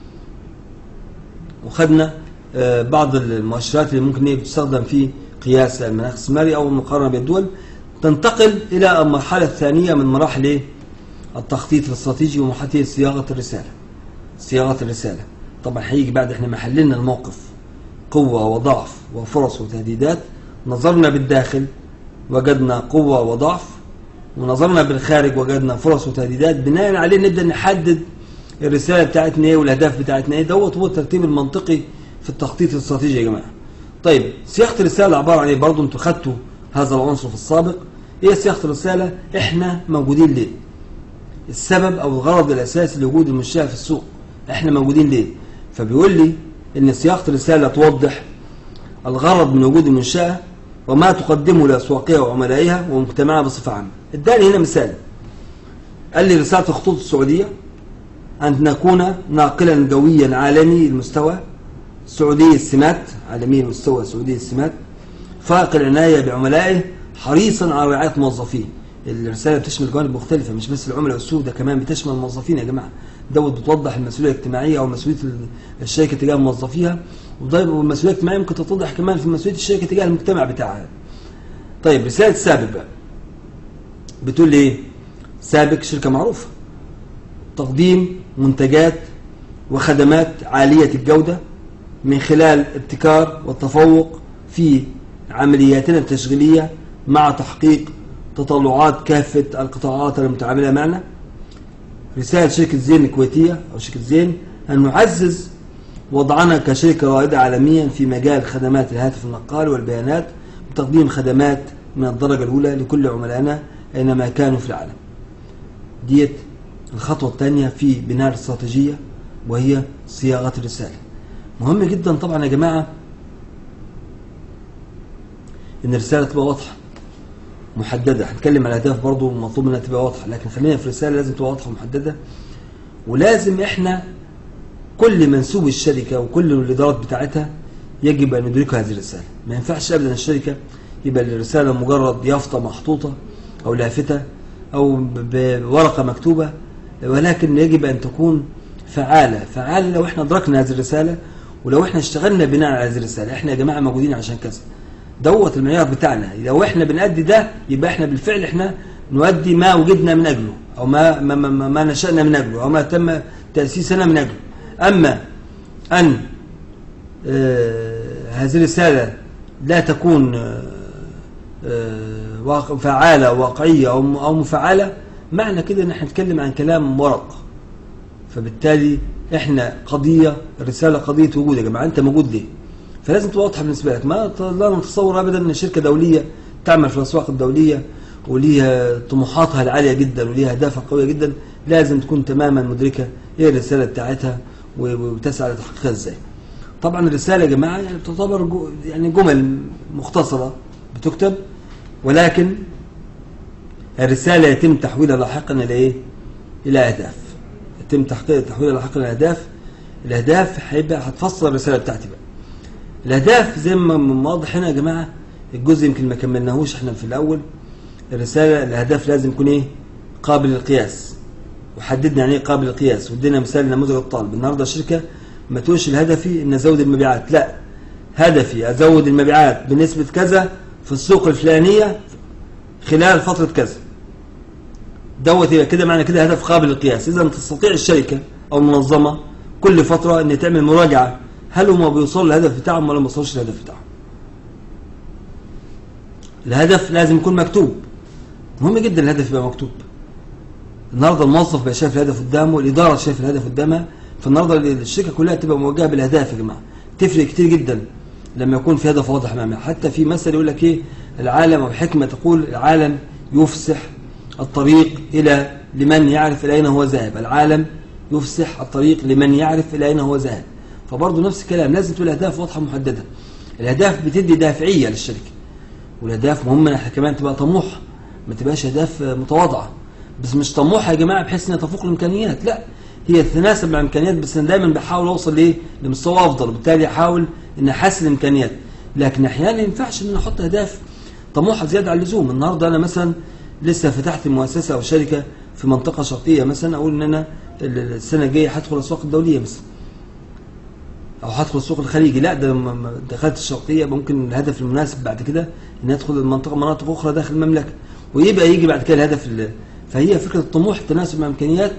وخدنا بعض المؤشرات اللي ممكن هي بتستخدم في قياس المناخ الاستثماري او المقارنه بين الدول تنتقل الى المرحله الثانيه من مراحل ايه؟ التخطيط الاستراتيجي ومرحله صياغه الرساله. صياغه الرساله. طبعا هيجي بعد احنا ما حللنا الموقف قوه وضعف وفرص وتهديدات نظرنا بالداخل وجدنا قوه وضعف ونظرنا بالخارج وجدنا فرص وتهديدات بناء عليه نبدا نحدد الرساله بتاعتنا ايه والاهداف بتاعتنا ايه دوت هو الترتيب المنطقي في التخطيط الاستراتيجي يا جماعه. طيب صياغه الرساله عباره عن ايه؟ برضه انتوا خدتوا هذا العنصر في السابق. ايه صياغه الرساله؟ احنا موجودين ليه؟ السبب او الغرض الاساسي لوجود المنشاه في السوق. احنا موجودين ليه؟ فبيقول لي ان صياغه الرساله توضح الغرض من وجود المنشاه وما تقدمه لاسواقها وعملائها ومجتمعها بصفه عامه. اداني هنا مثال. قال لي رساله الخطوط السعوديه أن نكون ناقلا جويا عالمي المستوى سعودي السمات عالمي المستوى سعودي السمات فائق العناية بعملائه حريصا على رعاية موظفيه الرسالة بتشمل جوانب مختلفة مش بس العملاء والسوق ده كمان بتشمل الموظفين يا جماعة دوت بتوضح المسؤولية الاجتماعية أو مسؤولية الشركة تجاه موظفيها والمسؤولية الاجتماعية ممكن تتضح كمان في مسؤولية الشركة تجاه المجتمع بتاعها طيب رسالة سابق بقى بتقول لي ايه؟ سابق شركة معروفة تقديم منتجات وخدمات عالية الجودة من خلال ابتكار والتفوق في عملياتنا التشغيلية مع تحقيق تطلعات كافة القطاعات المتعاملة معنا رسالة شركة زين الكويتية أو شركة زين أن نعزز وضعنا كشركة رائدة عالميا في مجال خدمات الهاتف النقال والبيانات بتقديم خدمات من الدرجة الأولى لكل عملائنا أينما كانوا في العالم ديت الخطوة الثانية في بناء الاستراتيجية وهي صياغة الرسالة مهم جدا طبعا يا جماعة ان الرسالة تبقى واضحة محددة هنتكلم على الاهداف برضو مطلوب انها تبقى واضحة لكن خلينا في الرسالة لازم تبقى واضحة ومحددة ولازم احنا كل منسوب الشركة وكل الإدارات بتاعتها يجب أن يدركوا هذه الرسالة ما ينفعش أبدا الشركة يبقى الرسالة مجرد يافطة محطوطة أو لافتة أو ب- بورقة مكتوبة ولكن يجب أن تكون فعالة فعالة لو احنا أدركنا هذه الرسالة ولو احنا اشتغلنا بناء على هذه الرسالة احنا يا جماعة موجودين عشان كذا دوت المعيار بتاعنا لو احنا بنأدي ده يبقى احنا بالفعل احنا نؤدي ما وجدنا من أجله أو ما ما, ما, ما, ما نشأنا من أجله أو ما تم تأسيسنا من أجله أما أن آه، هذه الرسالة لا تكون آه، آه، واقع- فعالة واقعية أو م- أو مفعلة معنى كده إن احنا نتكلم عن كلام ورق فبالتالي احنا قضية الرسالة قضية وجود يا جماعة أنت موجود ليه؟ فلازم تبقى واضحة بالنسبة لك ما ت- لا نتصور أبدا إن شركة دولية تعمل في الأسواق الدولية وليها طموحاتها العالية جدا وليها أهدافها قوية جدا لازم تكون تماما مدركة إيه الرسالة بتاعتها و- وتسعى لتحقيقها إزاي. طبعا الرسالة يا جماعة يعني تعتبر جو يعني جمل مختصرة بتكتب ولكن الرسالة يتم تحويلها لاحقا إلى إيه؟ إلى أهداف. يتم تحقيق تحويلها لاحقا إلى أهداف. الأهداف هيبقى هتفصل الرسالة بتاعتي بقى. الأهداف زي ما ما واضح هنا يا جماعة الجزء يمكن ما كملناهوش احنا في الأول الرسالة الأهداف لازم يكون إيه؟ قابل للقياس. وحددنا يعني ايه قابل للقياس وادينا مثال نموذج الطالب النهارده الشركه ما تقولش الهدفي ان ازود المبيعات لا هدفي ازود المبيعات بنسبه كذا في السوق الفلانيه خلال فتره كذا دوت يبقى كده معنى كده هدف قابل للقياس اذا تستطيع الشركه او المنظمه كل فتره ان تعمل مراجعه هل هم بيوصلوا للهدف بتاعهم ولا ما وصلوش للهدف بتاعهم الهدف لازم يكون مكتوب مهم جدا الهدف يبقى مكتوب النهارده الموظف بقى شايف الهدف قدامه الاداره شايف الهدف قدامها فالنهارده الشركه كلها تبقى موجهه بالاهداف يا جماعه تفرق كتير جدا لما يكون في هدف واضح امامها حتى في مثل يقول لك ايه العالم او حكمه تقول العالم يفسح الطريق الى لمن يعرف الى اين هو ذاهب العالم يفسح الطريق لمن يعرف الى اين هو ذاهب فبرضه نفس الكلام لازم تكون الاهداف واضحه محدده الاهداف بتدي دافعيه للشركه والاهداف مهمه انها كمان تبقى طموحه ما تبقاش اهداف متواضعه بس مش طموحه يا جماعه بحيث انها تفوق الامكانيات لا هي تتناسب مع الامكانيات بس انا دايما بحاول اوصل لايه لمستوى افضل وبالتالي احاول ان احسن الامكانيات لكن احيانا ما ينفعش ان أنا احط اهداف طموحه زياده عن اللزوم النهارده انا مثلا لسه فتحت مؤسسه او شركه في منطقه شرقيه مثلا اقول ان انا السنه الجايه هدخل الاسواق الدوليه مثلا او هدخل السوق الخليجي لا ده لما ما دخلت الشرقيه ممكن الهدف المناسب بعد كده ان ادخل المنطقه مناطق اخرى داخل المملكه ويبقى يجي بعد كده الهدف ال- فهي فكره الطموح التناسب مع الامكانيات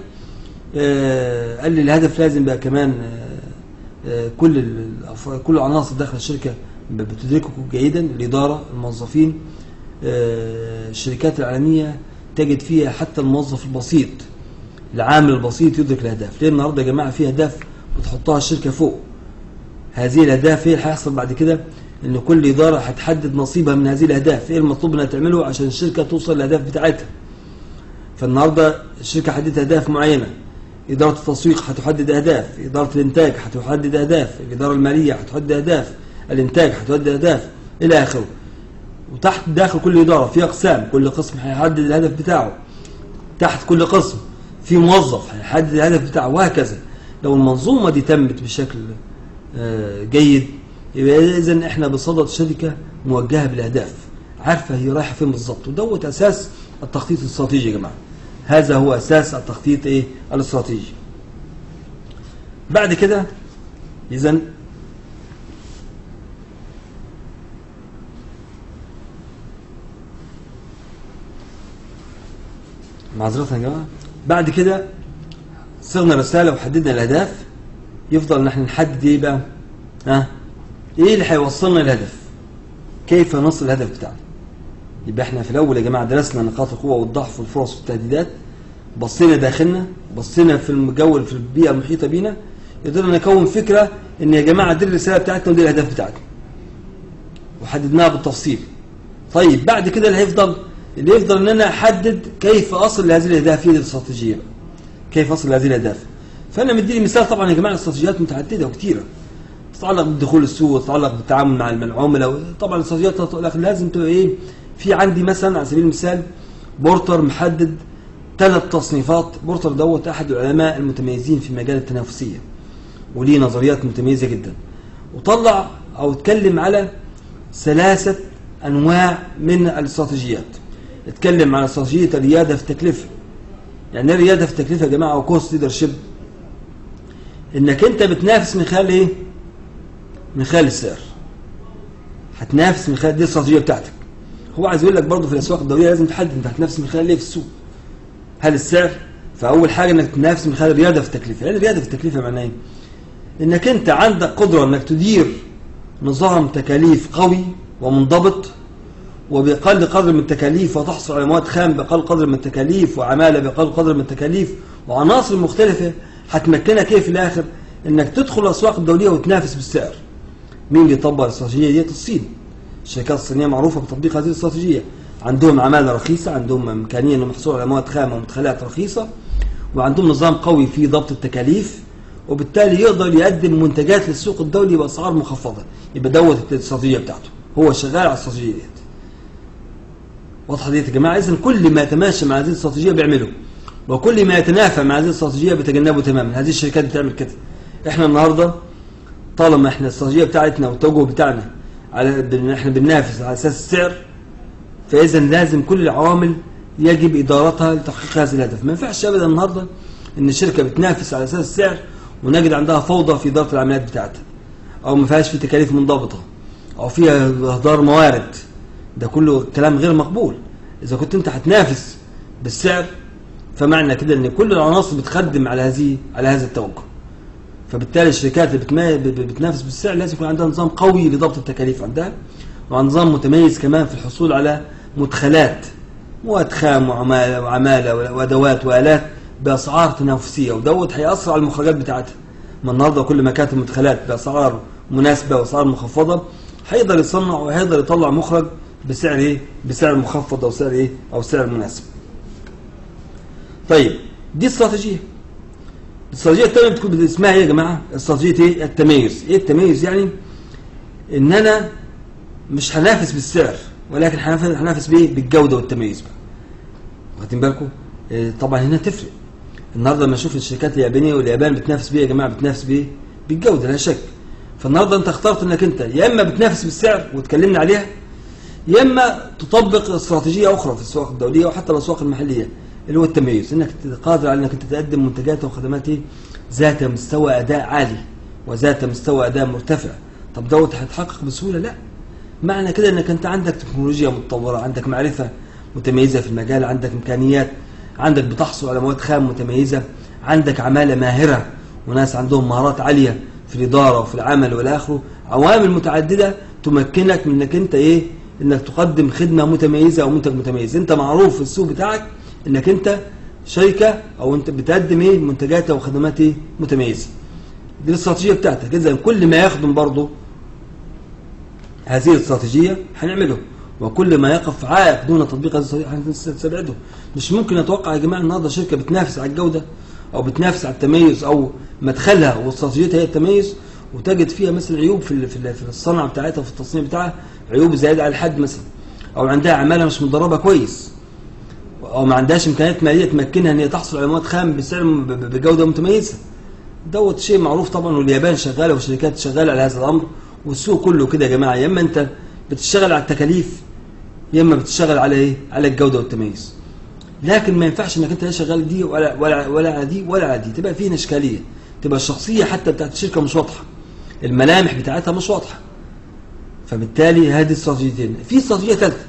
آه، قال لي الهدف لازم بقى كمان آه، آه، كل ال- الأف- كل العناصر داخل الشركه ب- بتدركه جيدا الاداره الموظفين آه، الشركات العالميه تجد فيها حتى الموظف البسيط العامل البسيط يدرك الاهداف ليه النهارده يا جماعه في اهداف بتحطها الشركه فوق هذه الاهداف هي اللي هيحصل بعد كده ان كل اداره هتحدد نصيبها من هذه الاهداف ايه المطلوب انها تعمله عشان الشركه توصل للاهداف بتاعتها فالنهارده الشركه حددت اهداف معينه اداره التسويق هتحدد اهداف اداره الانتاج هتحدد اهداف الاداره الماليه هتحدد اهداف الانتاج هتحدد اهداف الى اخره وتحت داخل كل اداره في اقسام كل قسم هيحدد الهدف بتاعه تحت كل قسم في موظف هيحدد الهدف بتاعه وهكذا لو المنظومه دي تمت بشكل آه، جيد يبقى اذا احنا بصدد شركه موجهه بالاهداف عارفه هي رايحه فين بالظبط ودوت اساس التخطيط الاستراتيجي يا جماعه هذا هو اساس التخطيط ايه الاستراتيجي بعد كده اذا معذرة يا جماعة بعد كده صغنا رسالة وحددنا الأهداف يفضل ان احنا نحدد ايه بقى ها ايه اللي هيوصلنا للهدف كيف نصل الهدف بتاعنا يبقى احنا في الاول يا جماعه درسنا نقاط القوه والضعف والفرص والتهديدات بصينا داخلنا بصينا في الجو في البيئه المحيطه بينا قدرنا نكون فكره ان يا جماعه دي الرساله بتاعتنا ودي الاهداف بتاعتنا وحددناها بالتفصيل طيب بعد كده اللي هيفضل اللي يفضل ان انا احدد كيف اصل لهذه الاهداف هي دي الاستراتيجيه بقى كيف اصل لهذه الاهداف فانا مديني مثال طبعا يا جماعه استراتيجيات متعدده وكثيره تتعلق بالدخول السوق تتعلق بالتعامل مع العملاء طبعا الاستراتيجيات تقول لك لازم تبقى ايه في عندي مثلا على سبيل المثال بورتر محدد ثلاث تصنيفات بورتر دوت احد العلماء المتميزين في مجال التنافسيه وليه نظريات متميزه جدا وطلع او اتكلم على ثلاثه انواع من الاستراتيجيات اتكلم على استراتيجيه الرياده في التكلفه يعني ايه الرياده في التكلفه يا جماعه او كوست ليدرشيب انك انت بتنافس من خلال ايه من خلال السعر هتنافس من خلال دي الاستراتيجيه بتاعتك هو عايز يقول لك برضه في الاسواق الدوليه لازم تحدد انت هتنافس من خلال ايه في السوق هل السعر فاول حاجه انك تنافس من خلال الرياده في التكلفه يعني الرياده في التكلفه معناه ايه انك انت عندك قدره انك تدير نظام تكاليف قوي ومنضبط وبأقل قدر من التكاليف وتحصل على مواد خام بأقل قدر من التكاليف وعمالة بأقل قدر من التكاليف وعناصر مختلفة هتمكنك ايه في الآخر انك تدخل الأسواق الدولية وتنافس بالسعر مين بيطبق الاستراتيجية ديت الصين الشركات الصينية معروفة بتطبيق هذه الاستراتيجية عندهم عمالة رخيصة عندهم إمكانية انهم يحصلوا على مواد خام ومدخلات رخيصة وعندهم نظام قوي في ضبط التكاليف وبالتالي يقدر يقدم منتجات للسوق الدولي بأسعار مخفضة يبقى دوت الاستراتيجية بتاعته هو شغال على الاستراتيجية ديت واضحه ديت يا جماعه اذا كل ما يتماشى مع هذه الاستراتيجيه بيعمله وكل ما يتنافى مع هذه الاستراتيجيه بيتجنبه تماما هذه الشركات بتعمل كده احنا النهارده طالما احنا الاستراتيجيه بتاعتنا والتوجه بتاعنا على ان احنا بننافس على اساس السعر فاذا لازم كل العوامل يجب ادارتها لتحقيق هذا الهدف ما ينفعش ابدا النهارده ان الشركه بتنافس على اساس السعر ونجد عندها فوضى في اداره العمليات بتاعتها او ما فيهاش في تكاليف منضبطه او فيها اهدار موارد ده كله كلام غير مقبول اذا كنت انت هتنافس بالسعر فمعنى كده ان كل العناصر بتخدم على هذه على هذا التوجه فبالتالي الشركات اللي بتنافس بالسعر لازم يكون عندها نظام قوي لضبط التكاليف عندها ونظام متميز كمان في الحصول على مدخلات مواد خام وعماله وعماله وادوات والات باسعار تنافسيه ودوت هيأثر على المخرجات بتاعتها ما النهارده كل ما كانت المدخلات باسعار مناسبه واسعار مخفضه هيقدر يصنع وهيقدر يطلع مخرج بسعر ايه بسعر مخفض او سعر ايه او سعر مناسب طيب دي استراتيجيه الاستراتيجيه الثانيه بتكون اسمها ايه يا جماعه استراتيجيه ايه التميز ايه التميز يعني ان انا مش هنافس بالسعر ولكن هنافس بايه بالجوده والتميز بقى واخدين بالكم إيه طبعا هنا تفرق النهارده لما اشوف الشركات اليابانيه واليابان بتنافس بايه يا جماعه بتنافس بايه بالجوده لا شك فالنهارده انت اخترت انك انت يا اما بتنافس بالسعر واتكلمنا عليها يا اما تطبق استراتيجيه اخرى في الاسواق الدوليه وحتى الاسواق المحليه اللي هو التميز انك قادر على انك انت تقدم منتجات وخدمات ذات مستوى اداء عالي وذات مستوى اداء مرتفع طب دوت هيتحقق بسهوله لا معنى كده انك انت عندك تكنولوجيا متطوره عندك معرفه متميزه في المجال عندك امكانيات عندك بتحصل على مواد خام متميزه عندك عماله ماهره وناس عندهم مهارات عاليه في الاداره وفي العمل والى اخره عوامل متعدده تمكنك من انك انت ايه انك تقدم خدمه متميزه او منتج متميز انت معروف في السوق بتاعك انك انت شركه او انت بتقدم ايه منتجات او خدمات ايه متميزه دي الاستراتيجيه بتاعتك اذا كل ما يخدم برضه هذه الاستراتيجيه هنعمله وكل ما يقف عائق دون تطبيق هذه الاستراتيجيه هنستبعده مش ممكن اتوقع يا جماعه النهارده شركه بتنافس على الجوده او بتنافس على التميز او مدخلها واستراتيجيتها هي التميز وتجد فيها مثل عيوب في في الصنعه بتاعتها وفي التصنيع بتاعها عيوب زياده على الحد مثلا او عندها عماله مش مدربه كويس او ما عندهاش امكانيات ماليه تمكنها ان هي تحصل على مواد خام بسعر بجوده متميزه دوت شيء معروف طبعا واليابان شغاله والشركات شغاله على هذا الامر والسوق كله كده يا جماعه يا اما انت بتشتغل على التكاليف يا اما بتشتغل على ايه على الجوده والتميز لكن ما ينفعش انك انت شغال دي ولا ولا ولا على دي ولا على دي تبقى فيه اشكاليه تبقى الشخصيه حتى بتاعت الشركه مش واضحه الملامح بتاعتها مش واضحه فبالتالي هذه استراتيجيتين في استراتيجيه ثالثه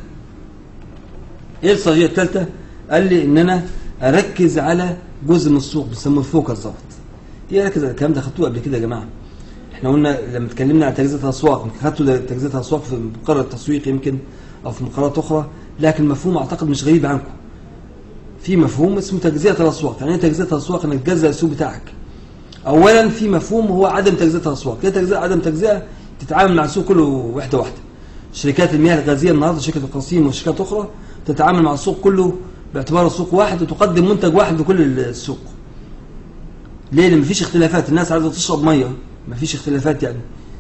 ايه الاستراتيجيه الثالثه قال لي ان انا اركز على جزء من السوق بيسموه الفوكس ضغط ايه اركز على الكلام ده خدتوه قبل كده يا جماعه احنا قلنا لما اتكلمنا عن تجزئه الاسواق خدتوا تجزئه الاسواق في مقرر التسويق يمكن او في مقررات اخرى لكن مفهوم اعتقد مش غريب عنكم في مفهوم اسمه تجزئه الاسواق يعني ايه تجزئه الاسواق انك تجزئ السوق بتاعك اولا في مفهوم هو عدم تجزئه الاسواق ايه تجزئه عدم تجزئه تتعامل مع السوق كله وحده واحده شركات المياه الغازيه النهارده شركه القصيم وشركات اخرى تتعامل مع السوق كله باعتباره سوق واحد وتقدم منتج واحد لكل السوق ليه لان مفيش اختلافات الناس عايزه تشرب ميه مفيش اختلافات يعني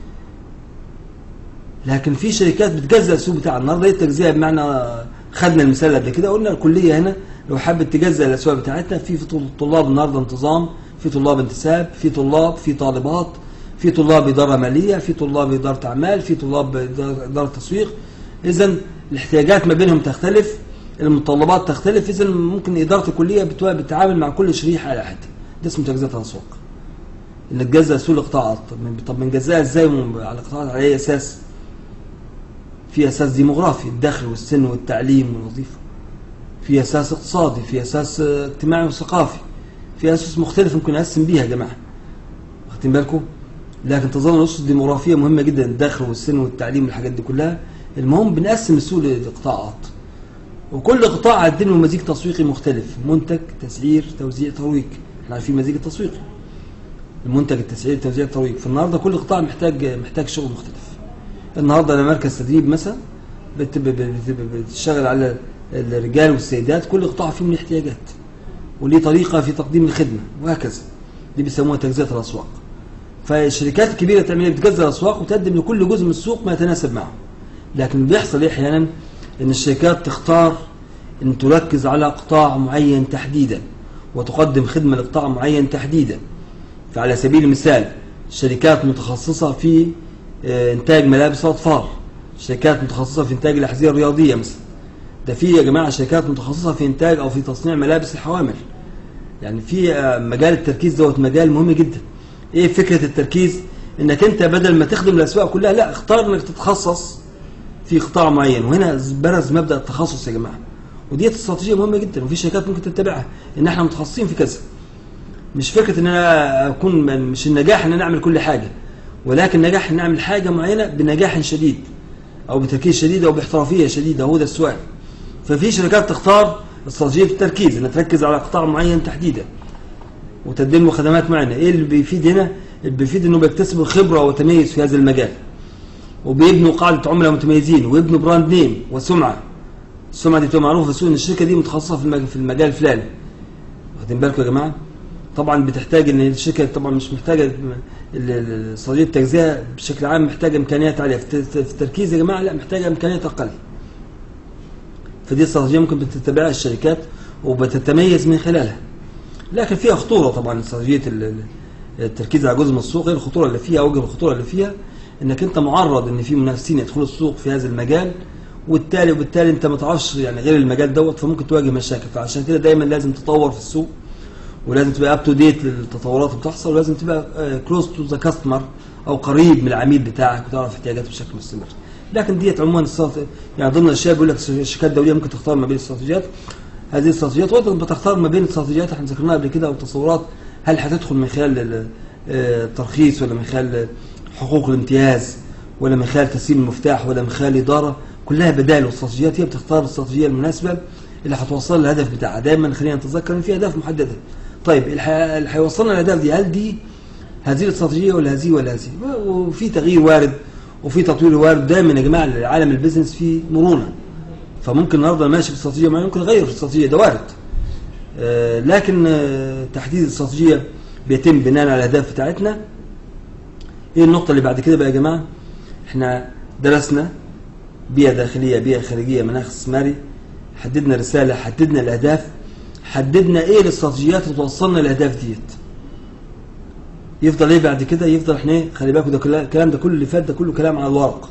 لكن في شركات بتجزأ السوق بتاعها النهارده ايه التجزئه بمعنى خدنا المثال قبل كده قلنا الكليه هنا لو حابت تجزأ الاسواق بتاعتها في في طلاب النهارده انتظام في طلاب انتساب في طلاب في طالبات في طلاب اداره ماليه في طلاب اداره اعمال في طلاب اداره تسويق اذا الاحتياجات ما بينهم تختلف المتطلبات تختلف اذا ممكن اداره الكليه بتتعامل مع كل شريحه على حد ده اسمه تجزئه الاسواق انك تجزأ سوق القطاعات طب طب بنجزأها ازاي على القطاعات على اي اساس؟ في اساس ديموغرافي الدخل والسن والتعليم والوظيفه في اساس اقتصادي في اساس اجتماعي وثقافي في اسس مختلف ممكن اقسم بيها يا جماعه واخدين بالكم لكن تظل الاسس الديموغرافيه مهمه جدا الدخل والسن والتعليم والحاجات دي كلها المهم بنقسم السوق لقطاعات وكل قطاع عندنا مزيج تسويقي مختلف منتج تسعير توزيع ترويج احنا عارفين مزيج التسويقي المنتج التسعير توزيع الترويج فالنهارده كل قطاع محتاج محتاج شغل مختلف النهارده انا مركز تدريب مثلا بتشتغل على الرجال والسيدات كل قطاع فيهم له احتياجات وليه طريقه في تقديم الخدمه وهكذا دي بيسموها تجزئه الاسواق فالشركات الكبيره تعمل بتجزئ الاسواق وتقدم لكل جزء من السوق ما يتناسب معه لكن اللي بيحصل ايه احيانا ان الشركات تختار ان تركز على قطاع معين تحديدا وتقدم خدمه لقطاع معين تحديدا فعلى سبيل المثال شركات متخصصه في انتاج ملابس اطفال شركات متخصصه في انتاج الاحذيه الرياضيه مثلا ده في يا جماعه شركات متخصصه في انتاج او في تصنيع ملابس الحوامل يعني في مجال التركيز دوت مجال مهم جدا ايه فكره التركيز انك انت بدل ما تخدم الاسواق كلها لا اختار انك تتخصص في قطاع معين وهنا برز مبدا التخصص يا جماعه ودي استراتيجيه مهمه جدا وفي شركات ممكن تتبعها ان احنا متخصصين في كذا مش فكره ان انا اكون مش النجاح ان انا اعمل كل حاجه ولكن نجاح ان نعمل حاجه معينه بنجاح شديد او بتركيز شديد او باحترافيه شديده هو ده السؤال ففي شركات تختار استراتيجيه التركيز انها تركز على قطاع معين تحديدا وتقدم له خدمات معينه ايه اللي بيفيد هنا اللي بيفيد انه بيكتسبوا خبره وتميز في هذا المجال وبيبنوا قاعده عملاء متميزين ويبنوا براند نيم وسمعه السمعه دي بتبقى معروفه في السوق ان الشركه دي متخصصه في في المجال الفلاني واخدين بالكم يا جماعه طبعا بتحتاج ان الشركه طبعا مش محتاجه استراتيجيه التجزئه بشكل عام محتاجه امكانيات عاليه في التركيز يا جماعه لا محتاجه امكانيات اقل فدي استراتيجيه ممكن بتتبعها الشركات وبتتميز من خلالها لكن فيها خطوره طبعا استراتيجيه التركيز على جزء من السوق غير الخطوره اللي فيها وجه الخطوره اللي فيها انك انت معرض ان في منافسين يدخلوا السوق في هذا المجال وبالتالي وبالتالي انت ما تعرفش يعني غير المجال دوت فممكن تواجه مشاكل فعشان كده دايما لازم تطور في السوق ولازم تبقى اب تو ديت للتطورات اللي بتحصل ولازم تبقى كلوز تو ذا كاستمر او قريب من العميل بتاعك وتعرف احتياجاته بشكل مستمر لكن ديت عموما يعني ضمن الاشياء بيقول لك الشركات الدوليه ممكن تختار ما بين الاستراتيجيات هذه الاستراتيجيات وانت بتختار ما بين الاستراتيجيات احنا ذكرناها قبل كده او التصورات هل هتدخل من خلال الترخيص ولا من خلال حقوق الامتياز ولا من خلال تسليم المفتاح ولا من خلال اداره كلها بدائل واستراتيجيات هي بتختار الاستراتيجيه المناسبه اللي هتوصل للهدف بتاعها دايما خلينا نتذكر ان في اهداف محدده طيب اللي هيوصلنا للاهداف دي هل دي هذه الاستراتيجيه ولا هذه ولا هذه وفي تغيير وارد وفي تطوير وارد دايما يا جماعه عالم البيزنس فيه مرونه فممكن النهارده ماشي باستراتيجيه معينه ممكن اغير في الاستراتيجيه ده وارد آه لكن آه تحديد الاستراتيجيه بيتم بناء على الاهداف بتاعتنا ايه النقطه اللي بعد كده بقى يا جماعه احنا درسنا بيئه داخليه بيئه خارجيه مناخ استثماري حددنا رساله حددنا الاهداف حددنا ايه الاستراتيجيات اللي توصلنا للاهداف ديت يفضل ايه بعد كده يفضل احنا ايه خلي بالكم ده الكلام ده كله اللي فات ده كله كلام على الورق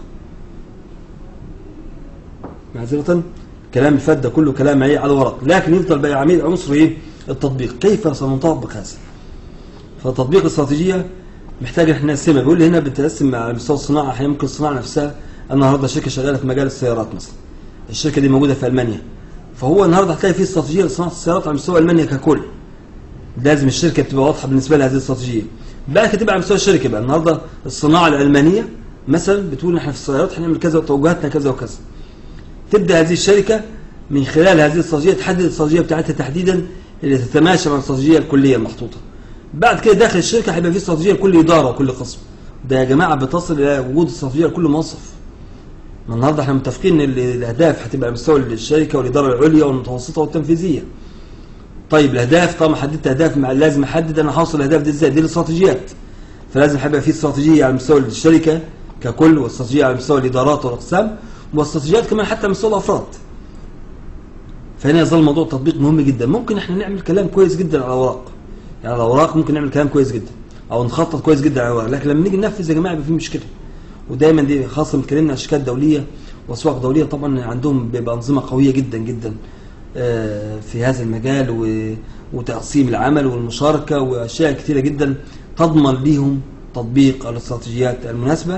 معذرة كلام اللي فات ده كله كلام ايه على الورق لكن يفضل بقى عميل عنصر ايه التطبيق كيف سنطبق هذا فتطبيق الاستراتيجيه محتاج احنا نقسمها بيقول لي هنا بتقسم على مستوى الصناعه احيانا ممكن الصناعه نفسها انا النهارده شركه شغاله في مجال السيارات مثلا الشركه دي موجوده في المانيا فهو النهارده هتلاقي في استراتيجيه لصناعه السيارات على مستوى المانيا ككل لازم الشركه تبقى واضحه بالنسبه لها هذه الاستراتيجيه بقى تبقى على مستوى الشركه بقى النهارده الصناعه الالمانيه مثلا بتقول احنا في السيارات هنعمل كذا وتوجهاتنا كذا وكذا تبدا هذه الشركه من خلال هذه الاستراتيجيه تحدد الاستراتيجيه بتاعتها تحديدا اللي تتماشى مع الاستراتيجيه الكليه المحطوطه بعد كده داخل الشركه هيبقى في استراتيجيه لكل اداره وكل قسم ده يا جماعه بتصل الى وجود استراتيجيه لكل موظف ما النهارده احنا متفقين ان ال- الاهداف هتبقى على مستوى الشركه والاداره العليا والمتوسطه والتنفيذيه طيب الاهداف طالما حددت اهداف مع لازم احدد انا هوصل الاهداف دي ازاي دي الاستراتيجيات فلازم هيبقى في استراتيجيه على مستوى الشركه ككل واستراتيجيه على مستوى الادارات والاقسام واستراتيجيات كمان حتى على مستوى الافراد فهنا يظل موضوع التطبيق مهم جدا ممكن احنا نعمل كلام كويس جدا على الاوراق يعني على الاوراق ممكن نعمل كلام كويس جدا او نخطط كويس جدا على الاوراق لكن لما نيجي ننفذ يا جماعه يبقى في مشكله ودايما دي خاصه لما اتكلمنا عن شركات دوليه واسواق دوليه طبعا عندهم بيبقى انظمه قويه جدا جدا آه، في هذا المجال و- وتقسيم العمل والمشاركه واشياء كثيره جدا تضمن ليهم تطبيق الاستراتيجيات المناسبه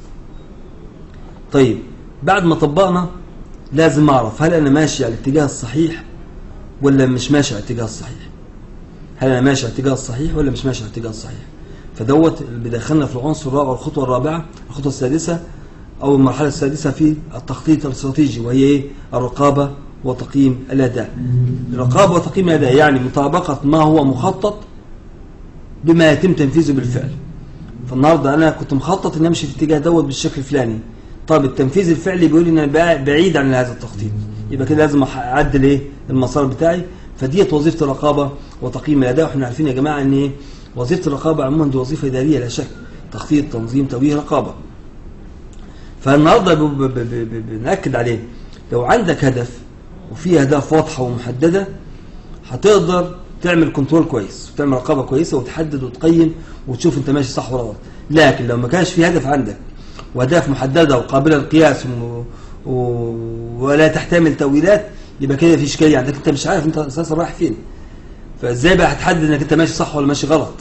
طيب بعد ما طبقنا لازم اعرف هل انا ماشي على الاتجاه الصحيح ولا مش ماشي على الاتجاه الصحيح هل انا ماشي على الاتجاه الصحيح ولا مش ماشي على الاتجاه الصحيح فدوت اللي بيدخلنا في العنصر الرابع والخطوه الرابعه الخطوه السادسه او المرحله السادسه في التخطيط الاستراتيجي وهي ايه الرقابه وتقييم الاداء الرقابه وتقييم الاداء يعني مطابقه ما هو مخطط بما يتم تنفيذه بالفعل فالنهارده انا كنت مخطط ان امشي في الاتجاه دوت بالشكل الفلاني طب التنفيذ الفعلي بيقول ان انا بع- بعيد عن هذا التخطيط يبقى كده لازم أح- اعدل ايه المسار بتاعي فديت وظيفه الرقابه وتقييم الاداء واحنا عارفين يا جماعه ان ايه وظيفه الرقابه عموما دي وظيفه اداريه لا شك تخطيط تنظيم توجيه رقابه فالنهارده ب- ب- ب- ب- بنأكد عليه لو عندك هدف وفي اهداف واضحه ومحدده هتقدر تعمل كنترول كويس وتعمل رقابه كويسه وتحدد وتقيم وتشوف انت ماشي صح ولا غلط لكن لو ما كانش في هدف عندك واهداف محدده وقابله للقياس و... و... ولا تحتمل تأويلات يبقى كده في اشكاليه عندك انت مش عارف انت اساسا رايح فين فازاي بقى هتحدد انك انت ماشي صح ولا ماشي غلط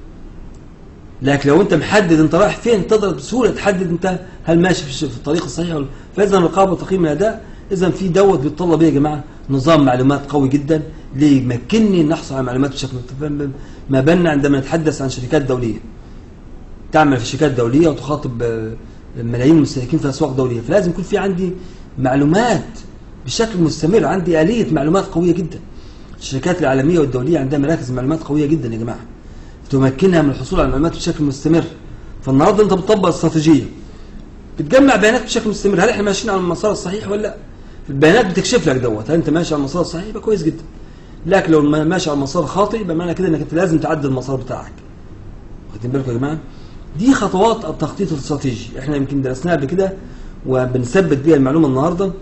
لكن لو انت محدد انت رايح فين تقدر بسهوله تحدد انت هل ماشي في الش- في الطريق الصحيح ولا فاذا الرقابه وتقييم الاداء اذا في دوت بيتطلب ايه يا جماعه نظام معلومات قوي جدا ليمكنني ان احصل على معلومات بشكل متفهم ما بالنا عندما نتحدث عن شركات دوليه تعمل في شركات دوليه وتخاطب آه، ملايين المستهلكين في اسواق دوليه فلازم يكون في عندي معلومات بشكل مستمر عندي اليه معلومات قويه جدا الشركات العالميه والدوليه عندها مراكز معلومات قويه جدا يا جماعه تمكنها من الحصول على المعلومات بشكل مستمر فالنهارده انت بتطبق استراتيجيه بتجمع بيانات بشكل مستمر هل احنا ماشيين على المسار الصحيح ولا لا البيانات بتكشف لك دوت هل انت ماشي على المسار الصحيح يبقى كويس جدا لكن لو ما- ماشي على المسار الخاطئ يبقى معنى كده انك انت لازم تعدل المسار بتاعك واخدين بالكم يا جماعه دي خطوات التخطيط الاستراتيجي احنا يمكن درسناها قبل كده وبنثبت بيها المعلومه النهارده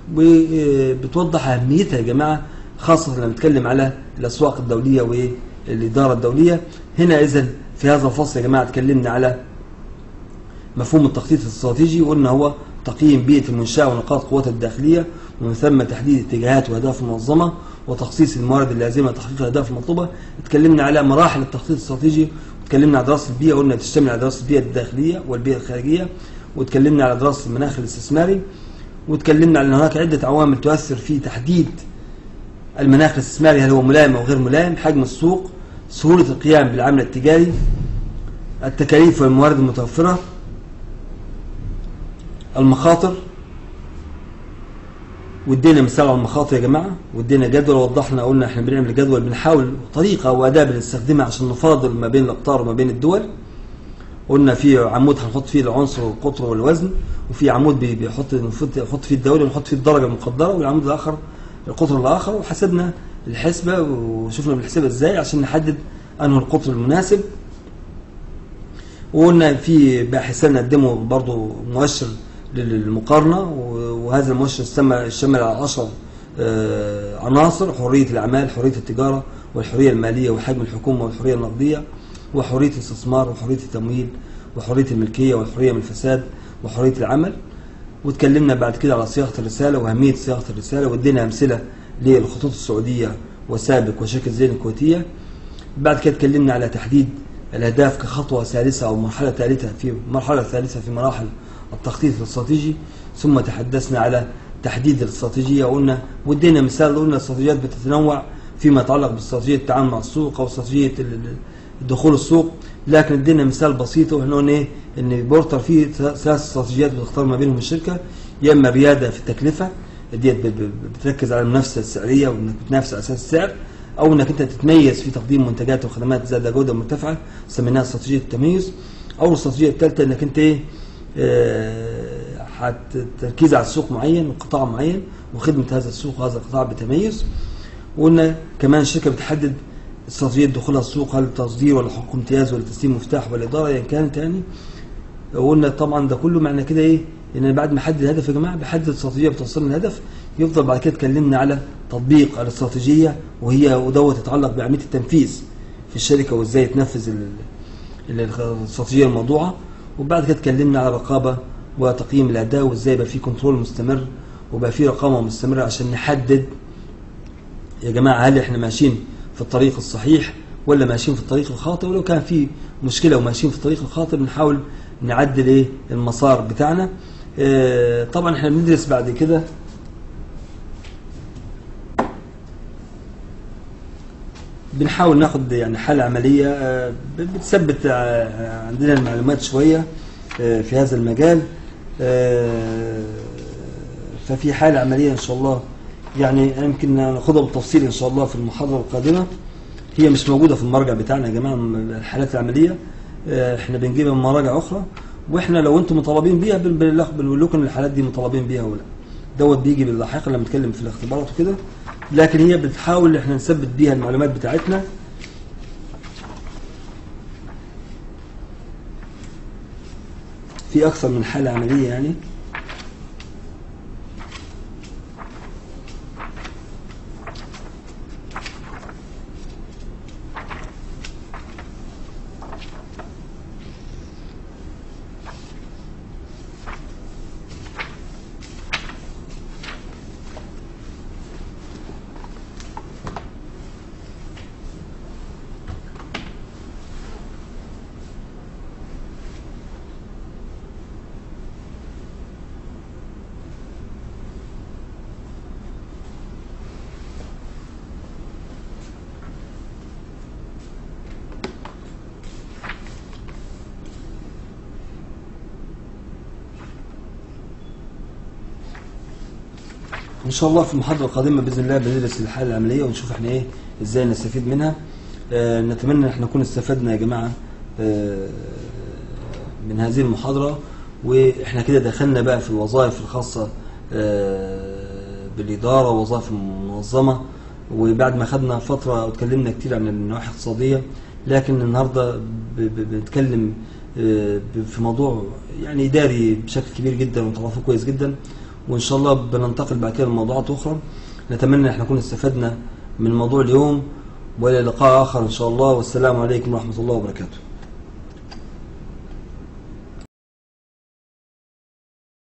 وبتوضح اهميتها يا جماعه خاصه لما نتكلم على الاسواق الدوليه والاداره الدوليه هنا اذا في هذا الفصل يا جماعه اتكلمنا على مفهوم التخطيط الاستراتيجي وقلنا هو تقييم بيئة المنشأة ونقاط قوتها الداخلية ومن ثم تحديد اتجاهات وأهداف المنظمة وتخصيص الموارد اللازمة لتحقيق الأهداف المطلوبة اتكلمنا على مراحل التخطيط الاستراتيجي واتكلمنا على دراسة البيئة قلنا تشتمل على دراسة البيئة الداخلية والبيئة الخارجية واتكلمنا على دراسة المناخ الاستثماري واتكلمنا على أن هناك عدة عوامل تؤثر في تحديد المناخ الاستثماري هل هو ملائم أو غير ملائم حجم السوق سهولة القيام بالعمل التجاري التكاليف والموارد المتوفرة المخاطر وادينا مثال على المخاطر يا جماعه وادينا جدول ووضحنا قلنا احنا بنعمل جدول بنحاول طريقه واداه بنستخدمها عشان نفاضل ما بين الاقطار وما بين الدول قلنا في عمود هنحط فيه العنصر والقطر والوزن وفي عمود بي- بيحط نحط نحط فيه الدوله ونحط فيه الدرجه المقدره والعمود الاخر القطر الاخر وحسبنا الحسبه وشفنا بنحسبها ازاي عشان نحدد انه القطر المناسب وقلنا في باحث نقدمه برضه مؤشر للمقارنه و- وهذا المؤشر استمع- اشتمل على 10 آه، عناصر حريه الاعمال حريه التجاره والحريه الماليه وحجم الحكومه والحريه النقديه وحريه الاستثمار وحريه التمويل وحريه الملكيه والحريه من الفساد وحريه العمل واتكلمنا بعد كده على صياغه الرساله واهميه صياغه الرساله وادينا امثله للخطوط السعوديه وسابق وشركه زين الكويتيه بعد كده اتكلمنا على تحديد الاهداف كخطوه ثالثه او مرحله ثالثه في مرحله ثالثه في مراحل التخطيط الاستراتيجي ثم تحدثنا على تحديد الاستراتيجيه وقلنا ودينا مثال قلنا الاستراتيجيات بتتنوع فيما يتعلق باستراتيجيه التعامل مع السوق او استراتيجيه ال- ال- دخول السوق لكن ادينا مثال بسيط واحنا قلنا ايه ان بورتر فيه ثلاث استراتيجيات بتختار ما بينهم الشركه يا اما رياده في التكلفه ديت ب- ب- بتركز على المنافسه السعريه وانك بتنافس على اساس السعر او انك انت تتميز في تقديم منتجات وخدمات ذات جوده مرتفعه سميناها استراتيجيه التميز او الاستراتيجيه الثالثه انك انت ايه آه، حت- تركيز على سوق معين وقطاع معين وخدمه هذا السوق وهذا القطاع بتميز وقلنا كمان الشركه بتحدد استراتيجيه دخولها السوق هل تصدير ولا حقوق امتياز ولا تسليم مفتاح ولا اداره ايا كانت يعني وقلنا طبعا ده كله معنى كده ايه ان بعد ما احدد الهدف يا جماعه بحدد استراتيجيه بتوصلنا للهدف يفضل بعد كده اتكلمنا على تطبيق الاستراتيجيه وهي ودوت يتعلق بعمليه التنفيذ في الشركه وازاي تنفذ ال- ال- الاستراتيجيه الموضوعه وبعد كده اتكلمنا على رقابه وتقييم الاداء وازاي يبقى في كنترول مستمر ويبقى في رقابه مستمره عشان نحدد يا جماعه هل احنا ماشيين في الطريق الصحيح ولا ماشيين في الطريق الخاطئ ولو كان في مشكله وماشيين في الطريق الخاطئ بنحاول نعدل ايه المسار بتاعنا اه طبعا احنا بندرس بعد كده بنحاول ناخد يعني حالة عملية آه، بتثبت آه، عندنا المعلومات شوية آه، في هذا المجال آه، ففي حالة عملية إن شاء الله يعني يمكن ناخدها بالتفصيل إن شاء الله في المحاضرة القادمة هي مش موجودة في المراجع بتاعنا يا جماعة الحالات العملية آه، احنا بنجيبها من مراجع أخرى واحنا لو انتم مطالبين بيها بنبلغ بنقول لكم إن الحالات دي مطالبين بيها ولا دوت بيجي باللاحقا لما نتكلم في الاختبارات وكده لكن هي بتحاول احنا نثبت بيها المعلومات بتاعتنا في اكثر من حاله عمليه يعني ان شاء الله في المحاضره القادمه باذن الله بندرس الحاله العمليه ونشوف احنا ايه ازاي نستفيد منها آه نتمنى ان احنا نكون استفدنا يا جماعه آه من هذه المحاضره واحنا كده دخلنا بقى في الوظائف الخاصه آه بالاداره ووظائف المنظمه وبعد ما خدنا فتره واتكلمنا كتير عن النواحي الاقتصاديه لكن النهارده ب- ب- بنتكلم آه، ب- في موضوع يعني اداري بشكل كبير جدا وتعرفوه كويس جدا وان شاء الله بننتقل بعد كده لموضوعات اخرى نتمنى ان احنا نكون استفدنا من موضوع اليوم والى لقاء اخر ان شاء الله والسلام عليكم ورحمه الله وبركاته